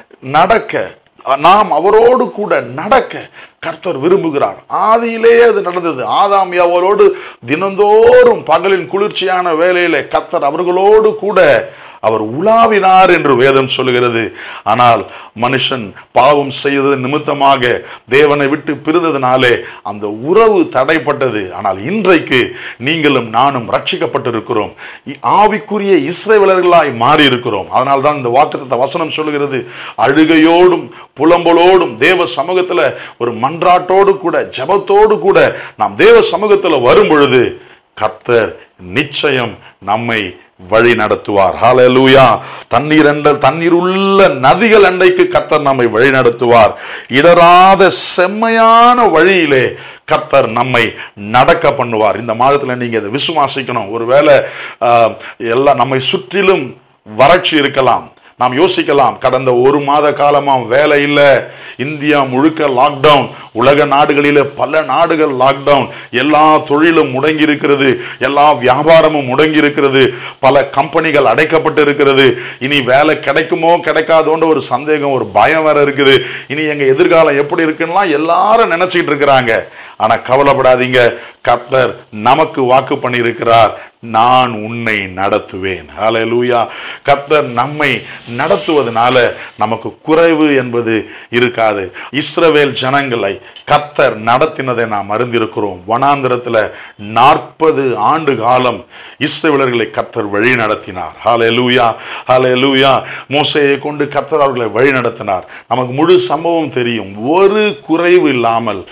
நடக்க நாம் அவரோடு கூட நடக்க கர்த்தர் விரும்புகிறார் ஆதியிலே அது நடந்தது ஆதாம் அவரோடு தினந்தோறும் பகலின் குளிர்ச்சியான வேளையிலே கர்த்தர் அவர்களோடு கூட அவர் உலாவினார் என்று வேதம் சொல்லுகிறது ஆனால் மனுஷன் பாவம் செய்தது நிமித்தமாக தேவனை விட்டு பிரிந்ததினாலே அந்த உறவு தடைப்பட்டது ஆனால் இன்றைக்கு நீங்களும் நானும் ரட்சிக்கப்பட்டிருக்கிறோம் இ- ஆவிக்குரிய இஸ்ரவேலர்களாய் மாறி இருக்கிறோம் அதனால் தான் இந்த வாக்குத்தத்த வசனம் சொல்லுகிறது அழுகையோடும் புலம்பலோடும் தேவ சமூகத்துல ஒரு மன்றாட்டோடு கூட ஜெபத்தோடு கூட நாம் தேவ சமூகத்துல வரும் பொழுது கர்த்தர் நிச்சயம் நம்மை வழி நடத்துவார் ஹalleluya தண்ணீர் என்ற தண்ணீர் உள்ள நதிகள் அண்டைக்கு கர்த்தர் நம்மை வழி நடத்துவார் இடராத செம்மையான வழியிலே கர்த்தர் நம்மை நடக்க பண்ணுவார் இந்த மாதத்துல நீங்க இதை விசுவாசிக்கணும் ஒருவேளை ஆஹ், எல்லாம் நம்மை சுற்றிலும் வறட்சி இருக்கலாம் நாம் யோசிக்கலாம் கடந்த ஒரு மாத காலமா வேலை இல்லை இந்தியா முழுக்க லாக்டவுன் உலக நாடுகளிலே பல நாடுகள் லாக்டவுன் எல்லா தொழிலும் முடங்கி இருக்கிறது எல்லா வியாபாரமும் முடங்கி இருக்கிறது பல கம்பெனிகள் அடைக்கப்பட்டு இருக்கிறது இனி வேலை கிடைக்குமோ கிடைக்காதோன்ற ஒரு சந்தேகம் ஒரு பயம் வேற இருக்குது இனி எங்க எதிர்காலம் எப்படி இருக்குன்னா எல்லாரும் நினைச்சிட்டு இருக்கிறாங்க ஆனா கவலைப்படாதீங்க கர்த்தர் நமக்கு வாக்கு பண்ணியிருக்கிறார் நான் உன்னை நடத்துவேன் ஹalleluya கர்த்தர் நம்மை நடத்துவதனால நமக்கு குறைவு என்பது இருக்காது இஸ்ரவேல் ஜனங்களை கர்த்தர் நடத்தினதை நாம் அறிந்திருக்கிறோம் வனாந்திரத்துல நாற்பது ஆண்டு காலம் இஸ்ரவேலர்களை கர்த்தர் வழி நடத்தினார் ஹalleluya ஹalleluya மோசையை கொண்டு கர்த்தர் அவர்களை வழி நடத்தினார் நமக்கு முழு சம்பவம் தெரியும் ஒரு குறைவு இல்லாமல்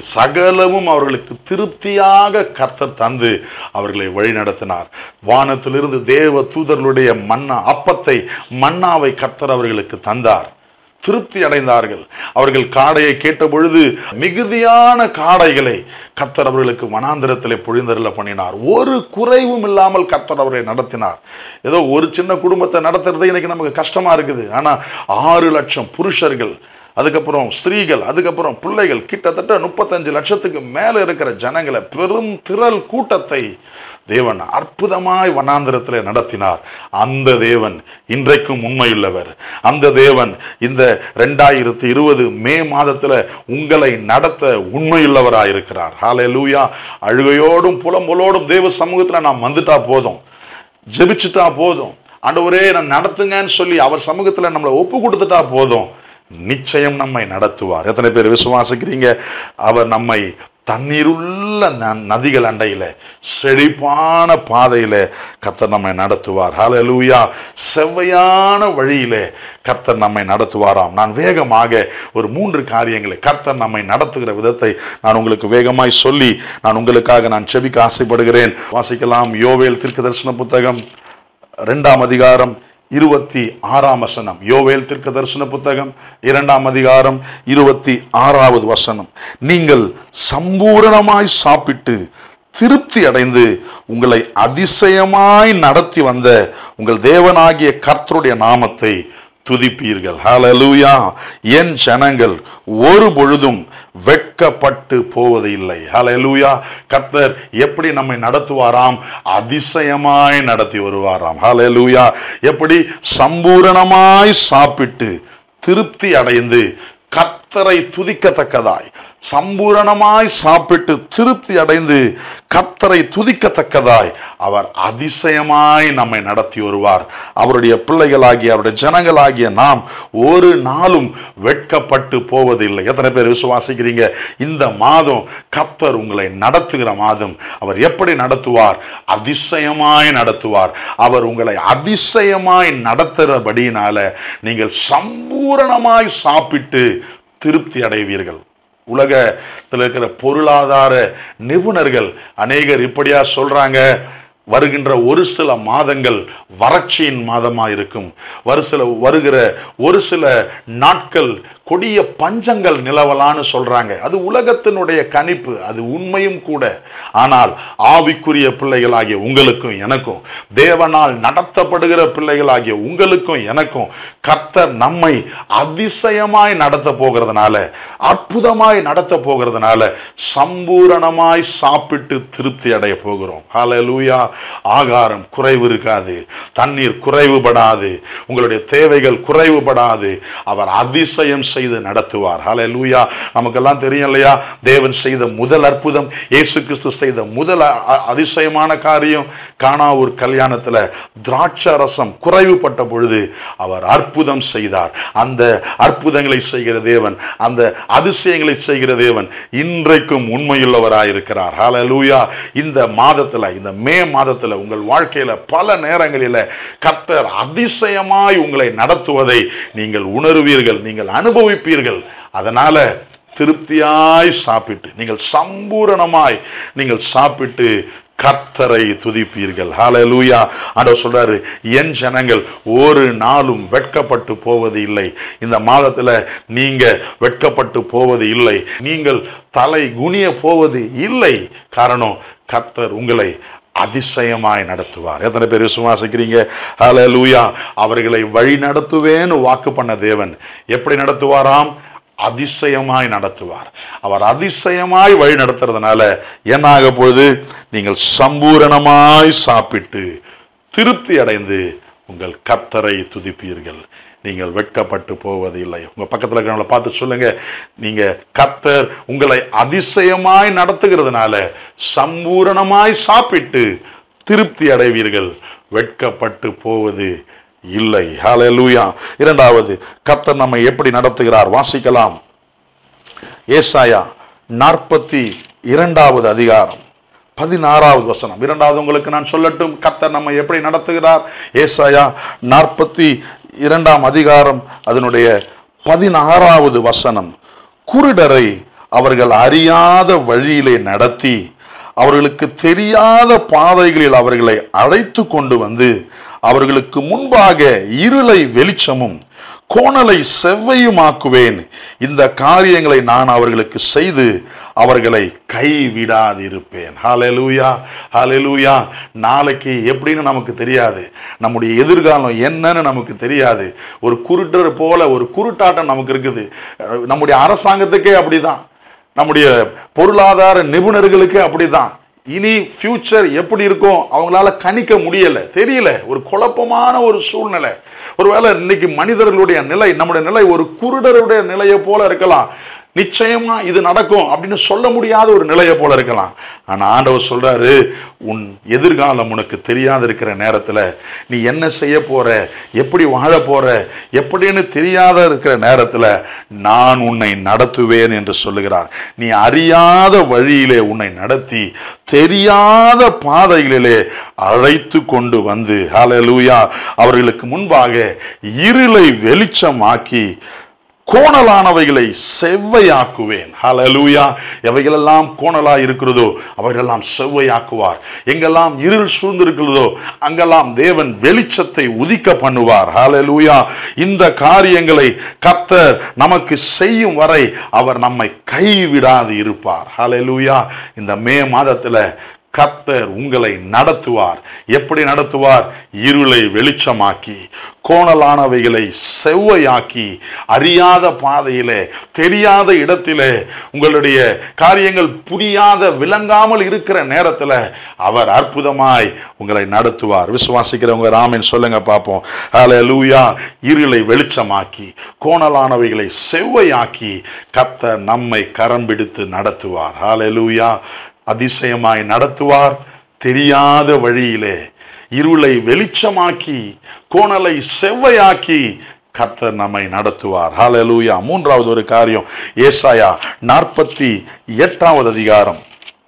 சகலமும் அவர்களுக்கு திருப்தியாக கர்த்தர் தந்து அவர்களை வழி நடத்தினார் வானத்திலிருந்து தேவ தூதர்களுடைய மன்னா அப்பத்தை மன்னாவை கர்த்தர் அவர்களுக்கு தந்தார் திருப்தி அடைந்தார்கள் அவர்கள் காடையை கேட்ட பொழுது மிகுதியான காடைகளை கர்த்தர் அவர்களுக்கு வனாந்திரத்திலே பொழிந்தருள பண்ணினார் ஒரு குறைவும் இல்லாமல் கர்த்தர் அவரை நடத்தினார் ஏதோ ஒரு சின்ன குடும்பத்தை நடத்துறது இன்னைக்கு நமக்கு கஷ்டமா இருக்குது ஆனா ஆறு லட்சம் புருஷர்கள் அதுக்கப்புறம் ஸ்திரீகள் அதுக்கப்புறம் பிள்ளைகள் கிட்டத்தட்ட முப்பத்தஞ்சு லட்சத்துக்கு மேல இருக்கிற ஜனங்களை பெரும் திரள் கூட்டத்தை தேவன் அற்புதமாய் வனாந்திரத்தில் நடத்தினார் அந்த தேவன் இன்றைக்கும் உண்மையுள்ளவர் அந்த தேவன் இந்த ரெண்டாயிரத்தி இருபது மே மாதத்துல உங்களை நடத்த உண்மையுள்ளவராயிருக்கிறார் ஹalleluya அழுகையோடும் புலம்பலோடும் தேவ சமூகத்துல நாம் வந்துட்டா போதும் ஜெபிச்சுட்டா போதும் ஆண்டவரே நான் நடத்துங்கன்னு சொல்லி அவர் சமூகத்துல நம்மளை ஒப்பு கொடுத்துட்டா போதும் நிச்சயம் நம்மை நடத்துவார் எத்தனை பேர் விசுவாசிக்கிறீங்க அவர் நம்மை தண்ணீருள்ள ந- நதிகள் அண்டையில செழிப்பான பாதையில கர்த்தர் நம்மை நடத்துவார் ஹalleluya செவ்வையான வழியிலே கர்த்தர் நம்மை நடத்துவாராம் நான் வேகமாக ஒரு மூன்று காரியங்களை கர்த்தர் நம்மை நடத்துகிற விதத்தை நான் உங்களுக்கு வேகமாய் சொல்லி நான் உங்களுக்காக நான் செபிக்க ஆசைப்படுகிறேன் வாசிக்கலாம் யோவேல் தீர்க்கதரிசன புத்தகம் ரெண்டாம் அதிகாரம் இருபத்தி ஆறாம் வசனம் யோவேல் தீர்க்க தரிசன புத்தகம் இரண்டாம் அதிகாரம் இருபத்தி ஆறாவது வசனம் நீங்கள் சம்பூரணமாய் சாப்பிட்டு திருப்தி அடைந்து உங்களை அதிசயமாய் நடத்தி வந்த உங்கள் தேவனாகிய கர்த்தருடைய நாமத்தை துதிப்பீர்கள் ஹalleluya என் ஜனங்கள் ஒரு பொழுதும் வெட்கப்பட்டு போவது இல்லை ஹalleluya கர்த்தர் எப்படி நம்மை நடத்துவாராம் அதிசயமாய் நடத்தி வருவாராம் ஹalleluya எப்படி சம்பூரணமாய் சாப்பிட்டு திருப்தி அடைந்து கர்த்தரை துதிக்கத்தக்கதாய் சம்பூரணமாய் சாப்பிட்டு திருப்தி அடைந்து கர்த்தரை துதிக்கத்தக்கதாய் அவர் அதிசயமாய் நம்மை நடத்தி வருவார் அவருடைய பிள்ளைகளாகிய அவருடைய ஜனங்களாகிய நாம் ஒரு நாளும் வெட்கப்பட்டு போவதில்லை எத்தனை பேர் விசுவாசிக்கிறீங்க இந்த மாதம் கர்த்தர் உங்களை நடத்துகிற மாதம் அவர் எப்படி நடத்துவார் அதிசயமாய் நடத்துவார் அவர் உங்களை அதிசயமாய் நடத்துகிறபடியினால நீங்கள் சம்பூரணமாய் சாப்பிட்டு திருப்தி அடைவீர்கள் உலகத்தில் இருக்கிற பொருளாதார நிபுணர்கள் அநேகர் இப்படியா சொல்றாங்க வருகின்ற ஒரு சில மாதங்கள் வறட்சியின் மாதமாக இருக்கும் ஒரு சில வருகிற ஒரு சில நாட்கள் கொடிய பஞ்சங்கள் நிலவலான்னு சொல்றாங்க அது உலகத்தினுடைய கணிப்பு அது உண்மையும் கூட ஆனால் ஆவிக்குரிய பிள்ளைகளாகிய உங்களுக்கும் எனக்கும் தேவனால் நடத்தப்படுகிற பிள்ளைகளாகிய உங்களுக்கும் எனக்கும் கர்த்தர் நம்மை அதிசயமாய் நடத்த போகிறதுனால அற்புதமாய் நடத்த போகிறதுனால சம்பூரணமாய் சாப்பிட்டு திருப்தி அடைய போகிறோம் ஹalleluya ஆகாரம் குறைவு இருக்காது தண்ணீர் குறைவுபடாது உங்களுடைய தேவைகள் குறைவுபடாது அவர் அதிசயம் செய்து நடத்துவார் ஹalleluya நமக்கெல்லாம் தெரியும் இல்லையா தேவன் செய்த முதல் அற்புதம் இயேசு கிறிஸ்து செய்த முதல் அ- அ- அதிசயமான காரியம் காணா ஒரு கல்யாணத்துல திராட்சை ரசம் குறைவுபட்ட பொழுது அவர் அற்புதம் செய்தார் அந்த அற்புதங்களை செய்கிற தேவன் அந்த அதிசயங்களை செய்கிற தேவன் இன்றைக்கும் உண்மையுள்ளவராயிருக்கிறார் ஹalleluya இந்த மாதத்துல இந்த மே மாதத்துல உங்கள் வாழ்க்கையில பல நேரங்களில கர்த்தர் அதிசயமாய் உங்களை நடத்துவதை நீங்கள் உணருவீர்கள் நீங்கள் அனுபவிப்பீர்கள் அதனால திருப்தியாய் சாப்பிட்டு நீங்கள் சம்பூரணமாய் நீங்கள் சாப்பிட்டு கர்த்தரை துதிப்பீர்கள் ஹalleluya ஆண்டவர் சொல்றாரு என் ஜனங்கள் ஒரு நாளும் வெட்கப்பட்டு போவது இல்லை இந்த மாதத்துல நீங்க வெட்கப்பட்டு போவது இல்லை நீங்கள் தலை குனிய போவது இல்லை காரணம் கர்த்தர் உங்களை அதிசயமாய் நடத்துவார் எத்தனை பேர் விசுவாசிக்கிறீங்க ஹalleluya அவர்களை வழி நடத்துவேன்னு வாக்கு பண்ண தேவன் எப்படி நடத்துவாராம் அதிசயமாய் நடத்துவார் அவர் அதிசயமாய் வழி நடத்துறதுனால என்ன ஆக போகுது நீங்கள் சம்பூரணமாய் சாப்பிட்டு திருப்தி அடைந்து உங்கள் கர்த்தரை துதிப்பீர்கள் நீங்கள் வெட்கப்பட்டு போவதில்லை உங்க பக்கத்துல இருக்கிறவங்கள பார்த்து சொல்லுங்க நீங்க கர்த்தர் உங்களை அதிசயமாய் நடத்துகிறதுனால சம்பூரணமாய் சாப்பிட்டு திருப்தி அடைவீர்கள் வெட்கப்பட்டு போவது இல்லை ஹalleluya இரண்டாவது கர்த்தர் நம்மை எப்படி நடத்துகிறார் வாசிக்கலாம் ஏசாயா நாற்பத்தி இரண்டாவது அதிகாரம் பதினாறாவது வசனம் இரண்டாவது உங்களுக்கு நான் சொல்லட்டும் கர்த்தர் நம்மை எப்படி நடத்துகிறார் ஏசாயா நாற்பத்தி இரண்டாம் அதிகாரம் அதனுடைய பதினாறாவது வசனம் குருடரை அவர்கள் அறியாத வழியிலே நடத்தி அவர்களுக்கு தெரியாத பாதைகளில் அவர்களை அழைத்து கொண்டு வந்து அவர்களுக்கு முன்பாக இருளை வெளிச்சமும் கோணலை செவ்வையுமாக்குவேன் இந்த காரியங்களை நான் அவர்களுக்கு செய்து அவர்களை கைவிடாதிருப்பேன் ஹalleluya ஹalleluya நாளைக்கு எப்படின்னு நமக்கு தெரியாது நம்முடைய எதிர்காலம் என்னன்னு நமக்கு தெரியாது ஒரு குருட்டர் போல ஒரு குருட்டாட்டம் நமக்கு இருக்குது அஹ் நம்முடைய அரசாங்கத்துக்கே அப்படிதான் நம்முடைய பொருளாதார நிபுணர்களுக்கு அப்படிதான் இனி ஃபியூச்சர் எப்படி இருக்கும் அவங்களால கணிக்க முடியல தெரியல ஒரு குழப்பமான ஒரு சூழ்நிலை ஒருவேளை இன்னைக்கு மனிதர்களுடைய நிலை நம்முடைய நிலை ஒரு குருடருடைய நிலையை போல இருக்கலாம் நிச்சயமா இது நடக்கும் அப்படின்னு சொல்ல முடியாத ஒரு நிலையை போல இருக்கலாம் ஆனா ஆண்டவர் சொல்றாரு உன் எதிர்காலம் உனக்கு தெரியாத இருக்கிற நேரத்துல நீ என்ன செய்ய போற எப்படி வாழ போற எப்படின்னு தெரியாத இருக்கிற நேரத்துல நான் உன்னை நடத்துவேன் என்று சொல்லுகிறார் நீ அறியாத வழியிலே உன்னை நடத்தி தெரியாத பாதைகளிலே அழைத்து கொண்டு வந்து ஹalleluya அவர்களுக்கு முன்பாக இருளை வெளிச்சமாக்கி கோணலானவைகளை செவ்வையாக்குவேன் ஹalleluya எவைகளெல்லாம் கோணலா இருக்கிறதோ அவைகளெல்லாம் செவ்வையாக்குவார் எங்கெல்லாம் இருள் சூழ்ந்திருக்கிறதோ அங்கெல்லாம் தேவன் வெளிச்சத்தை உதிக்க பண்ணுவார் ஹalleluya இந்த காரியங்களை கர்த்தர் நமக்கு செய்யும் வரை அவர் நம்மை கைவிடாது இருப்பார் ஹalleluya இந்த மே மாதத்துல கர்த்தர் உங்களை நடத்துவார் எப்படி நடத்துவார் இருளை வெளிச்சமாக்கி கோணலானவைகளை செவ்வையாக்கி அறியாத பாதையிலே தெரியாத இடத்திலே உங்களுடைய காரியங்கள் புரியாத விளங்காமல் இருக்கிற நேரத்தில் அவர் அற்புதமாய் உங்களை நடத்துவார் விசுவாசிக்கிறவங்க ராமன் சொல்லுங்க பார்ப்போம் ஹalleluya இருளை வெளிச்சமாக்கி கோணலானவைகளை செவ்வையாக்கி கர்த்தர் நம்மை கரம் பிடித்து நடத்துவார் ஹalleluya அதிசயமாய் நடத்துவார் தெரியாத வழியிலே இருளை வெளிச்சமாக்கி கோணலை செவ்வையாக்கி கர்த்தர் நம்மை நடத்துவார் ஹalleluya மூன்றாவது ஒரு காரியம் ஏசாயா நாற்பத்தி எட்டாவது அதிகாரம்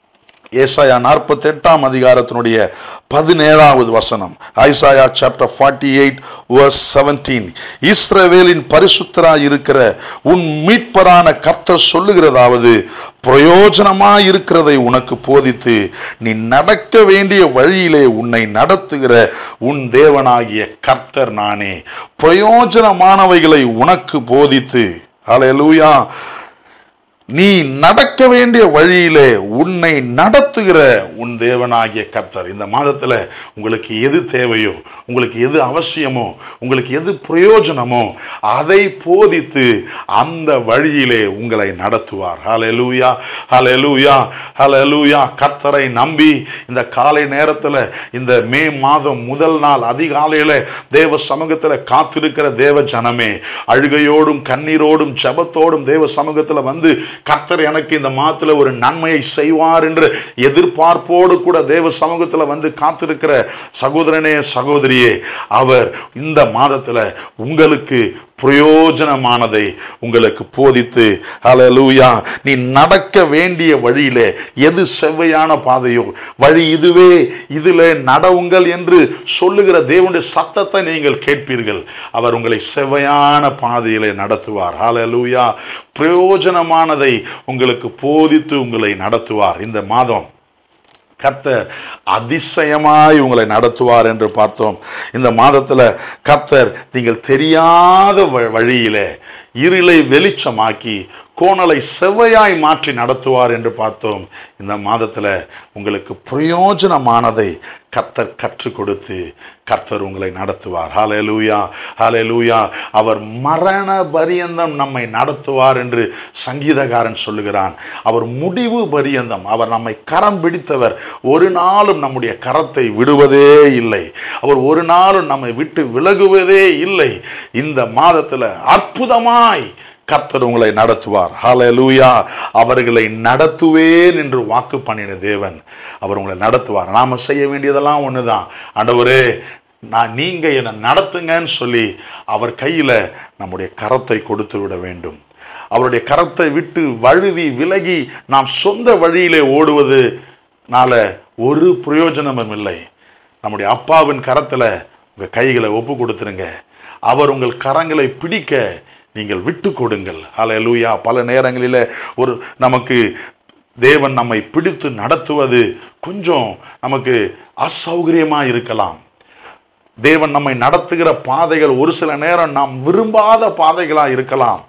ஏசாயா நாற்பத்தி எட்டாம் அதிகாரத்தினுடைய பதினேழாவது வசனம் Isaiah chapter forty eight verse seventeen இஸ்ரவேலின் பரிசுத்தராய் இருக்கிற உன் மீட்பரான கர்த்தர் சொல்லுகிறதாவது பிரயோஜனமாய் இருக்கிறதை உனக்கு போதித்து நீ நடக்க வேண்டிய வழியிலே உன்னை நடத்துகிற உன் தேவனாகிய கர்த்தர் நானே பிரயோஜனமானவைகளை உனக்கு போதித்து ஹalleluya நீ நடக்க வேண்டிய வழியிலே உன்னை நடத்துகிற உன் தேவனாகிய கர்த்தர் இந்த மாதத்துல உங்களுக்கு எது தேவையோ உங்களுக்கு எது அவசியமோ உங்களுக்கு எது பிரயோஜனமோ அதை போதித்து அந்த வழியிலே உங்களை நடத்துவார் ஹalleluya ஹalleluya ஹalleluya கர்த்தரை நம்பி இந்த காலை நேரத்துல இந்த மே மாதம் முதல் நாள் அதிகாலையில தேவ சமூகத்துல காத்திருக்கிற தேவ ஜனமே அழுகையோடும் கண்ணீரோடும் ஜெபத்தோடும் தேவ சமூகத்துல வந்து கர்த்தர் எனக்கு இந்த மாதத்துல ஒரு நன்மையை செய்வார் என்று எதிர்பார்ப்போடு கூட தேவ சமூகத்துல வந்து காத்திருக்கிற சகோதரனே சகோதரியே அவர் இந்த மாதத்துல உங்களுக்கு பிரயோஜனமானதை உங்களுக்கு போதித்து ஹalleluya நீ நடக்க வேண்டிய வழியிலே எது செவ்வையான பாதையோ வழி இதுவே இதிலே நடவுங்கள் என்று சொல்லுகிற தேவனுடைய சத்தத்தை நீங்கள் கேட்பீர்கள் அவர் உங்களை செவ்வையான பாதையிலே நடத்துவார் ஹalleluya பிரயோஜனமானதை உங்களுக்கு போதித்து உங்களை நடத்துவார் இந்த மாதம் கர்த்தர் அதிசயமாய் உங்களை நடத்துவார் என்று பார்த்தோம் இந்த மாதத்துல கர்த்தர் நீங்கள் தெரியாத வ- வழியிலே இருளை வெளிச்சமாக்கி கோணலை செவ்வையாய் மாற்றி நடத்துவார் என்று பார்த்தோம் இந்த மாதத்துல உங்களுக்கு பிரயோஜனமானதை கர்த்தர் கற்றுக் கொடுத்து கர்த்தர் உங்களை நடத்துவார் ஹalleluya ஹalleluya அவர் மரண பரியந்தம் நம்மை நடத்துவார் என்று சங்கீதகாரன் சொல்லுகிறான் அவர் முடிவு பரியந்தம் அவர் நம்மை கரம் பிடித்தவர் ஒரு நாளும் நம்முடைய கரத்தை விடுவதே இல்லை அவர் ஒரு நாளும் நம்மை விட்டு விலகுவதே இல்லை இந்த மாதத்துல அற்புதமாய் கர்த்தர் உங்களை நடத்துவார் ஹalleluya அவர்களை நடத்துவேன் என்று வாக்கு பண்ணின தேவன் அவர் உங்களை நடத்துவார் நாம செய்ய வேண்டியதெல்லாம் ஒண்ணுதான் ஆண்டவரே நான் நீங்க என்னை நடத்துங்கன்னு சொல்லி அவர் கையில நம்முடைய கரத்தை கொடுத்து விட வேண்டும் அவருடைய கரத்தை விட்டு வழுவி விலகி நாம் சொந்த வழியிலே ஓடுவதுனால ஒரு பிரயோஜனமும் இல்லை நம்முடைய அப்பாவின் கரத்துல உங்க கைகளை ஒப்பு கொடுத்துருங்க அவர் உங்கள் கரங்களை பிடிக்க நீங்கள் விட்டு கொடுங்கள் ஹalleluya பல நேரங்களில் ஒரு நமக்கு தேவன் நம்மை பிடித்து நடத்துவது கொஞ்சம் நமக்கு அசௌகரியமா இருக்கலாம் தேவன் நம்மை நடத்துகிற பாதைகள் ஒரு சில நேரம் நாம் விரும்பாத பாதைகளா இருக்கலாம்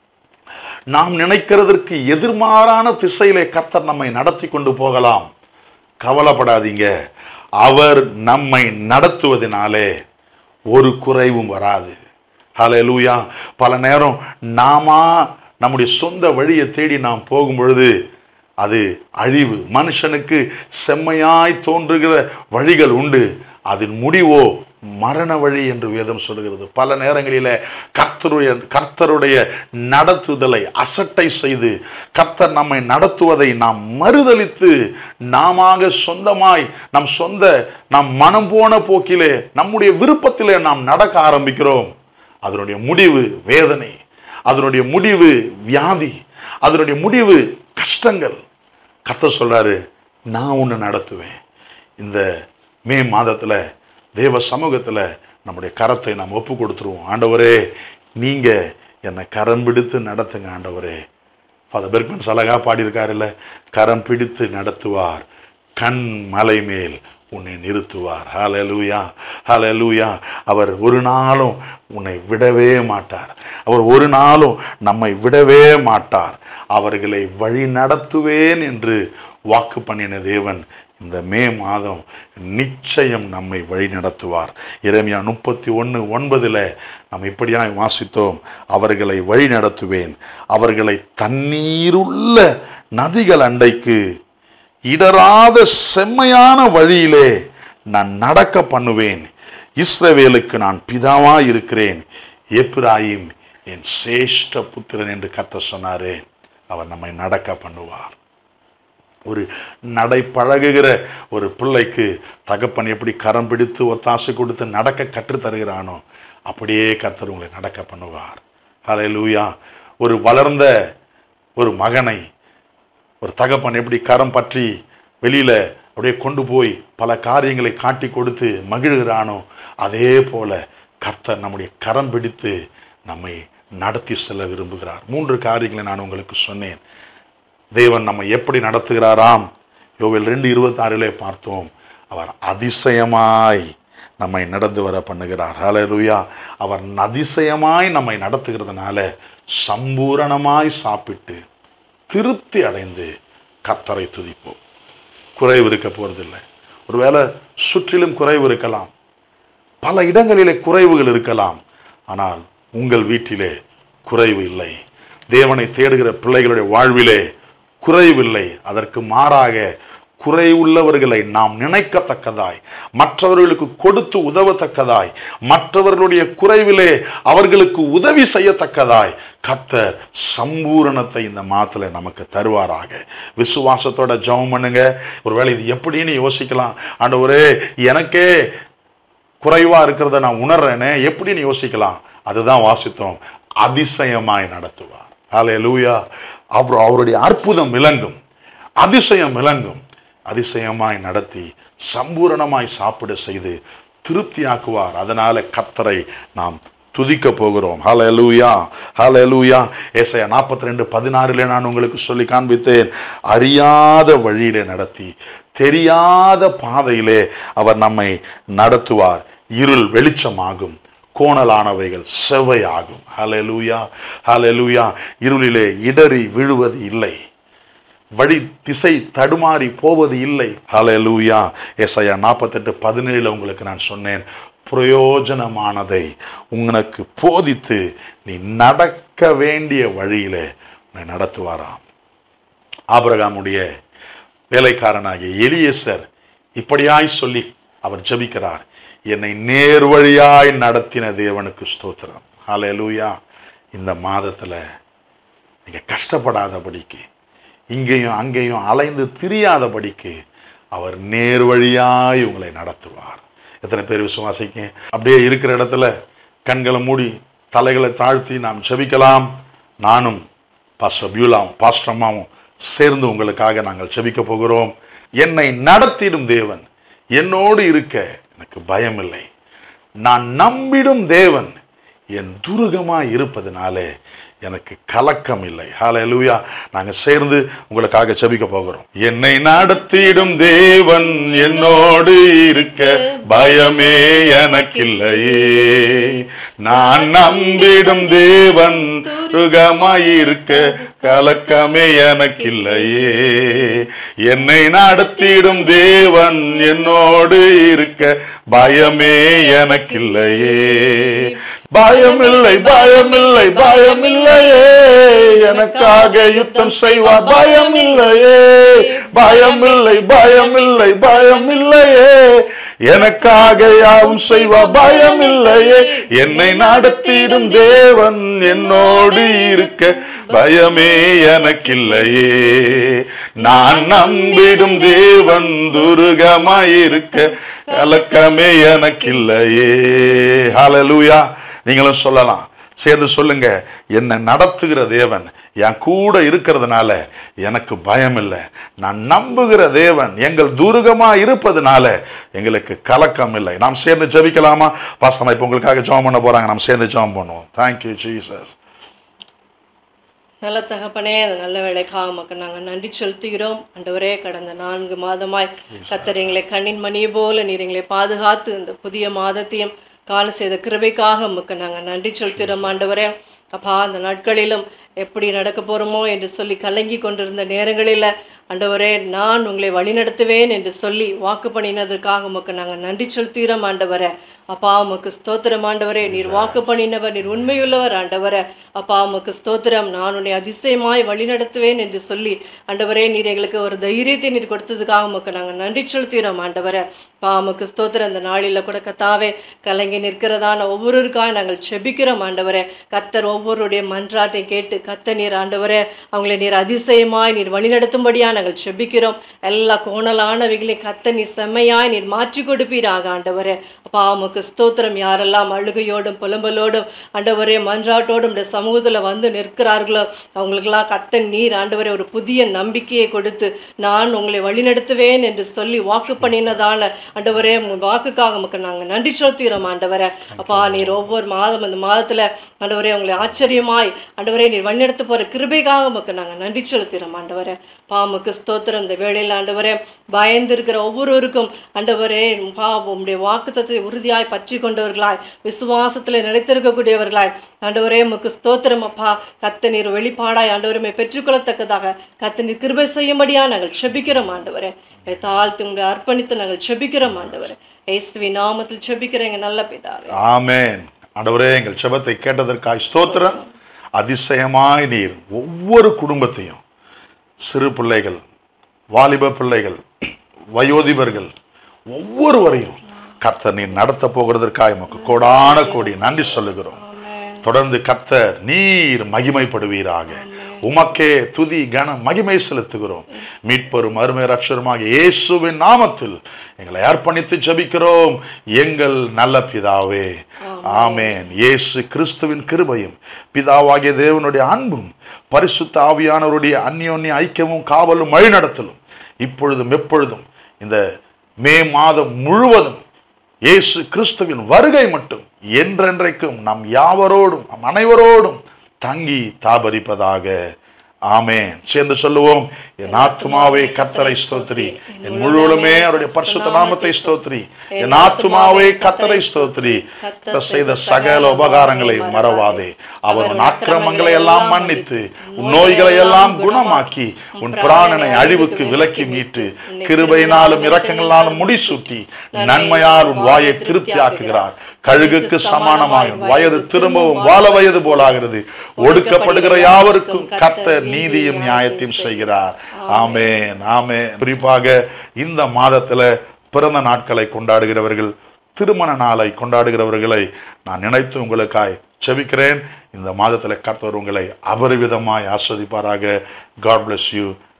நாம் நினைக்கிறதற்கு எதிர்மாறான திசையிலே கர்த்தர் நம்மை நடத்தி கொண்டு போகலாம் கவலைப்படாதீங்க அவர் நம்மை நடத்துவதனாலே ஒரு குறைவும் வராது ஹalleluya பல நேரம் நாமா நம்முடைய சொந்த வழியை தேடி நாம் போகும் பொழுது அது அழிவு மனுஷனுக்கு செம்மையாய் தோன்றுகிற வழிகள் உண்டு அதன் முடிவோ மரண வழி என்று வேதம் சொல்கிறது பல நேரங்களில கர்த்தருடைய கர்த்தருடைய நடத்துதலை அசட்டை செய்து கர்த்தர் நம்மை நடத்துவதை நாம் மறுதலித்து நாமாக சொந்தமாய் நம் சொந்த நம் மனம் போன போக்கிலே நம்முடைய விருப்பத்திலே நாம் நடக்க ஆரம்பிக்கிறோம் அதனுடைய முடிவு வேதனை அதனுடைய முடிவு வியாதி அதனுடைய முடிவு கஷ்டங்கள் கர்த்தர் சொல்றாரு நான் உன்னை நடத்துவேன் இந்த மே மாதத்துல தேவ சமூகத்துல நம்முடைய கரத்தை நாம் ஒப்பு கொடுத்துருவோம் ஆண்டவரே நீங்க என்னை கரம் பிடித்து நடத்துங்க ஆண்டவரே ஃபாதர் பெர்க்மன்ஸ் அழகா பாடியிருக்காருல்ல கரம் பிடித்து நடத்துவார் கண் மலை மேல் உன்னை நிறுத்துவார் ஹalleluya ஹalleluya அவர் ஒரு நாளும் உன்னை விடவே மாட்டார் அவர் ஒரு நாளும் நம்மை விடவே மாட்டார் அவர்களை வழி நடத்துவேன் என்று வாக்கு பண்ணின தேவன் இந்த மே மாதம் நிச்சயம் நம்மை வழி நடத்துவார் இறைமையா முப்பத்தி ஒன்று ஒன்பதில் நம்ம இப்படியாய் வாசித்தோம் அவர்களை வழி நடத்துவேன் அவர்களை தண்ணீருள்ள நதிகள் அண்டைக்கு இடராத செம்மையான வழியிலே நான் நடக்க பண்ணுவேன் இஸ்ரவேலுக்கு நான் பிதாவா இருக்கிறேன் எப்ராயிம் என் சேஷ்ட புத்திரன் என்று கத்த சொன்னாரே அவர் நம்மை நடக்க பண்ணுவார் ஒரு நடை பழகுகிற ஒரு பிள்ளைக்கு தகப்பன் எப்படி கரம் பிடித்து ஒத்தாசை கொடுத்து நடக்க கற்றுத் தருகிறானோ அப்படியே கர்த்தர் உங்களை நடக்க பண்ணுவார் ஹalleluya ஒரு வளர்ந்த ஒரு மகனை ஒரு தகப்பன் எப்படி கரம் பற்றி வெளியில அப்படியே கொண்டு போய் பல காரியங்களை காட்டி கொடுத்து மகிழ்கிறானோ அதே போல கர்த்தர் நம்முடைய கரம் பிடித்து நம்மை நடத்தி செல்ல விரும்புகிறார் மூன்று காரியங்களை நான் உங்களுக்கு சொன்னேன் தேவன் நம்மை எப்படி நடத்துகிறாராம் யோவில் ரெண்டு இருபத்தாறிலே பார்த்தோம் அவர் அதிசயமாய் நம்மை நடந்து வர பண்ணுகிறார் ஹalleluya அவர் அதிசயமாய் நம்மை நடத்துகிறதுனால சம்பூரணமாய் சாப்பிட்டு திருப்தி அடைந்து கர்த்தரை துதிப்போம் குறைவு இருக்க போறதில்லை ஒருவேளை சுற்றிலும் குறைவு இருக்கலாம் பல இடங்களிலே குறைவுகள் இருக்கலாம் ஆனால் உங்கள் வீட்டிலே குறைவு இல்லை தேவனை தேடுகிற பிள்ளைகளுடைய வாழ்விலே குறைவில்லை அதற்கு மாறாக குறைவுள்ளவர்களை நாம் நினைக்கத்தக்கதாய் மற்றவர்களுக்கு கொடுத்து உதவத்தக்கதாய் மற்றவர்களுடைய குறைவிலே அவர்களுக்கு உதவி செய்யத்தக்கதாய் கர்த்தர் சம்பூரணத்தை இந்த மாதத்துல நமக்கு தருவாராக விசுவாசத்தோட ஜெபம் பண்ணுங்க ஒருவேளை இது எப்படின்னு யோசிக்கலாம் ஆண்டவரே எனக்கே குறைவா இருக்கிறத நான் உணர்றேனே எப்படின்னு யோசிக்கலாம் அதுதான் வாசித்தோம் அதிசயமாய் நடத்துவார் ஹalleluya அப்புறம் அவருடைய அற்புதம் விளங்கும் அதிசயம் விளங்கும் அதிசயமாய் நடத்தி சம்பூரணமாய் சாப்பிட செய்து திருப்தியாக்குவார் அதனால கர்த்தரை நாம் துதிக்க போகிறோம் ஹalleluya ஹalleluya ஏசாயா 42 ரெண்டு பதினாறிலே நான் உங்களுக்கு சொல்லி காண்பித்தேன் அறியாத வழியிலே நடத்தி தெரியாத பாதையிலே அவர் நம்மை நடத்துவார் இருள் வெளிச்சமாகும் கோணலானவைகள் செவ்வையாகும் ஹalleluya ஹalleluya இருளிலே இடறி விழுவது இல்லை வழி திசை தடுமாறி போவது இல்லை ஹalleluya ஏசாயா நாற்பத்தெட்டு பதினேழுல உங்களுக்கு நான் சொன்னேன் பிரயோஜனமானதை உனக்கு போதித்து நீ நடக்க வேண்டிய வழியிலே உன்னை நடத்துவாராம் ஆபிரகாமுடைய வேலைக்காரனாகிய எலியேசர் இப்படியாய் சொல்லி அவர் ஜெபிக்கிறார் என்னை நேர்வழியாய் நடத்தின தேவனுக்கு ஸ்தோத்திரம் ஹalleluya இந்த மாதத்துல நீங்க கஷ்டப்படாதபடிக்கு இங்கேயும் அங்கேயும் அலைந்து திரியாதபடிக்கு அவர் நேர்வழியாய் உங்களை நடத்துவார் எத்தனை பேர் விசுவாசிக்க அப்படியே இருக்கிற இடத்துல கண்களை மூடி தலைகளை தாழ்த்தி நாம் ஜெபிக்கலாம் நானும் பாஸ்டர் பியூலாவும் பாஸ்டர் அம்மாவும் சேர்ந்து உங்களுக்காக நாங்கள் ஜெபிக்க போகிறோம் என்னை நடத்திடும் தேவன் என்னோடு இருக்க எனக்கு பயமில்லை நான் நம்பிடும் தேவன் என் துருகமாக இருப்பதனாலே எனக்கு கலக்கம் இல்லை ஹalleluya நாங்க சேர்ந்து உங்களுக்காக செபிக்க போகிறோம் என்னை நடத்திடும் தேவன் என்னோடு இருக்க பயமே எனக்கில்லையே நான் நம்பிடும் தேவன் துருகமாயிருக்க கலக்கமே எனக்கில்லையே என்னை நடத்திடும் தேவன் என்னோடு இருக்க பயமே எனக்கில்லையே பயமில்லை பயமில்லை பயமில்லையே எனக்காக யுத்தம் செய்வார் பயமில்லையே பயமில்லை பயமில்லை பயமில்லையே எனக்காக யாவும் செய்வார் பயமில்லையே என்னை நடத்திடும் தேவன் என்னோடு இருக்க பயமே எனக்கில்லையே நான் நம்பிடும் தேவன் துருகமாயிருக்க கலக்கமே எனக்கில்லையே ஹalleluya நீங்களும் சொல்லலாம் சேர்ந்து சொல்லுங்க என்னை நடத்துகிற தேவன் என் கூட இருக்கிறதுனால எனக்கு பயம் இல்லை நான் நம்புகிற தேவன் எங்கள் துருகமா இருப்பதுனால எங்களுக்கு கலக்கம் இல்லை நாம் சேர்ந்து ஜெபிக்கலாமா பாசமா இப்போ உங்களுக்காக ஜெபம் பண்ண போறாங்க நாம் சேர்ந்து ஜெபம் பண்ணுவோம் தேங்க்யூ ஜீசஸ் நல்ல தகப்பனே அந்த நல்ல வேலைக்காக உமக்கு நாங்கள் நன்றி செலுத்துகிறோம் ஆண்டவரே கடந்த நான்கு மாதமாய் கத்தர் எங்களை கண்ணின் மணியை போல நீர் எங்களை பாதுகாத்து இந்த புதிய மாதத்தையும் கால செய்த கிருபைக்காக உமக்கு நாங்கள் நன்றி செலுத்துகிறோம் ஆண்டவரே அப்பா அந்த நாட்களிலும் எப்படி நடக்க போகிறோமோ என்று சொல்லி கலங்கி கொண்டிருந்த நேரங்களில் ஆண்டவரே நான் உங்களை வழிநடத்துவேன் என்று சொல்லி வாக்கு பண்ணினதற்காக உமக்கு நாங்கள் நன்றி செலுத்துகிறோம் ஆண்டவரே அப்பா உமக்கு ஸ்தோத்திரம் ஆண்டவரே நீர் வாக்கு பண்ணினவர் நீர் உண்மையுள்ளவர் ஆண்டவரே அப்பா உமக்கு ஸ்தோத்திரம் நான் உன்னை அதிசயமாய் வழிநடத்துவேன் என்று சொல்லி ஆண்டவரே நீர் எங்களுக்கு ஒரு தைரியத்தை நீர் கொடுத்ததுக்காக உமக்கு நாங்கள் நன்றி செலுத்துகிறோம் ஆண்டவரே அப்பா உமக்கு ஸ்தோத்திரம் இந்த நாளில் கூட கத்தாவே கலங்கி நிற்கிறதான ஒவ்வொருவருக்காக நாங்கள் செபிக்கிறோம் ஆண்டவரே கத்தர் ஒவ்வொருடைய மன்றாட்டை கேட்டு கத்த நீர் ஆண்டவரே அவங்களை நீர் அதிசயமாய் நீர் வழிநடத்தும்படியா நாங்கள் செபிக்கிறோம் எல்லா கோணலானவைகளையும் கத்த நீர் செம்மையாய் நீர் மாற்றி கொடுப்பீராக ஆண்டவரே அப்பா உமக்கு ஸ்தோத்திரம் யாரெல்லாம் அழுகையோடும் புலம்பலோடும் ஆண்டவரே மன்றாட்டோடும் இந்த சமூகத்தில் வந்து நிற்கிறார்களோ அவங்களுக்கெல்லாம் கத்த நீர் ஆண்டவரே ஒரு புதிய நம்பிக்கையை கொடுத்து நான் உங்களை வழிநடத்துவேன் என்று சொல்லி வாக்கு பண்ணினதால ஆண்டவரே உங்கள் வாக்குக்காக நமக்கு நாங்கள் நன்றி செலுத்துகிறோம் ஆண்டவரே அப்பா நீர் ஒவ்வொரு மாதம் அந்த மாதத்தில் ஆண்டவரே உங்களை ஆச்சரியமாய் ஆண்டவரே நீர் வழிநடத்த போகிற கிருபைக்காக உமக்கு நாங்கள் நன்றி செலுத்துகிறோம் ஆண்டவரே பாமுக்கு ஸ்தோத்திரம் இந்த வேளையில் ஆண்டவரே பயந்து இருக்கிற ஒவ்வொருவருக்கும் ஆண்டவரே பா உம்முடைய வாக்குத்தத்தை உறுதியாய் பற்றி கொண்டவர்களாய் விசுவாசத்தில் நிலைத்திருக்கக்கூடியவர்களாய் ஆண்டவரே உமக்கு ஸ்தோத்திரம் அப்பா கத்த நீர் வெளிப்பாடாய் ஆண்டவருமே பெற்றுக்கொள்ளத்தக்கதாக கத்த நீர் கிருபை செய்யும்படியா நாங்கள் செபிக்கிறோம் ஆண்டவரே எங்களை தாழ்த்து உங்களை அர்ப்பணித்து நாங்கள் செபிக்கிறோம் ஆண்டவரே இயேசுவி நாமத்தில் செபிக்கிற எங்க நல்ல பிதாவே ஆமென் ஆண்டவரே எங்கள் செபத்தை கேட்டதற்காய் ஸ்தோத்திரம் அதிசயமாய் நீர் ஒவ்வொரு குடும்பத்தையும் சிறு பிள்ளைகள் வாலிப பிள்ளைகள் வயோதிபர்கள் ஒவ்வொருவரையும் கர்த்தர் நீர் நடத்த போகிறதற்காக உமக்கு கோடான கோடி நன்றி சொல்லுகிறோம் தொடர்ந்து கர்த்தர் நீர் மகிமைப்படுவீராக உமக்கே துதி கன மகிமை செலுத்துகிறோம் மீட்பெரும் அருமை ரட்சருமாக இயேசுவின் நாமத்தில் எங்களை அர்ப்பணித்து ஜெபிக்கிறோம் எங்கள் நல்ல பிதாவே ஆமென் இயேசு கிறிஸ்துவின் கிருபையும் பிதாவாகிய தேவனுடைய அன்பும் பரிசுத்த ஆவியானவருடைய அந்யோன்ய ஐக்கியமும் காவலும் வழிநடத்தலும் இப்பொழுதும் எப்பொழுதும் இந்த மே மாதம் முழுவதும் இயேசு கிறிஸ்துவின் வருகை மட்டும் என்றென்றைக்கும் நம் யாவரோடும் நம் அனைவரோடும் தங்கி தாபரிப்பதாக ஆமென் சேர்ந்து சொல்லுவோம் என் ஆத்துமாவே கர்த்தரை ஸ்தோத்திரி என் முழுவதுமே அவருடைய பரிசுத்த நாமத்தை ஸ்தோத்திரி என் ஆத்துமாவே கர்த்தரை ஸ்தோத்திரி கர்த்தர் செய்த சகல உபகாரங்களை மறவாதே அவர் உன் அக்கிரமங்களை எல்லாம் மன்னித்து உன் நோய்களை எல்லாம் குணமாக்கி உன் பிராணனை அழிவுக்கு விலக்கி மீட்டு கிருபையினாலும் இரக்கங்களாலும் முடிசூட்டி நன்மையால் உன் வாயை திருப்தி ஆக்குகிறார் கழுகுக்கு சமானமாய் உன் வயது திரும்பவும் வாழ வயது போலாகிறது ஒடுக்கப்படுகிற யாவருக்கும் கர்த்தர் நீதியும் நியாயத்தையும் செய்கிறார் ஆமென் ஆமென் குறிப்பாக இந்த மாதத்துல பிறந்த நாட்களை கொண்டாடுகிறவர்கள் திருமண நாளை கொண்டாடுகிறவர்களை நான் நினைத்து உங்களுக்காய் செபிக்கிறேன் இந்த மாதத்தில் கர்த்தர் உங்களை அபரிவிதமாய் ஆஸ்வதிப்பாராக காட் bless யூ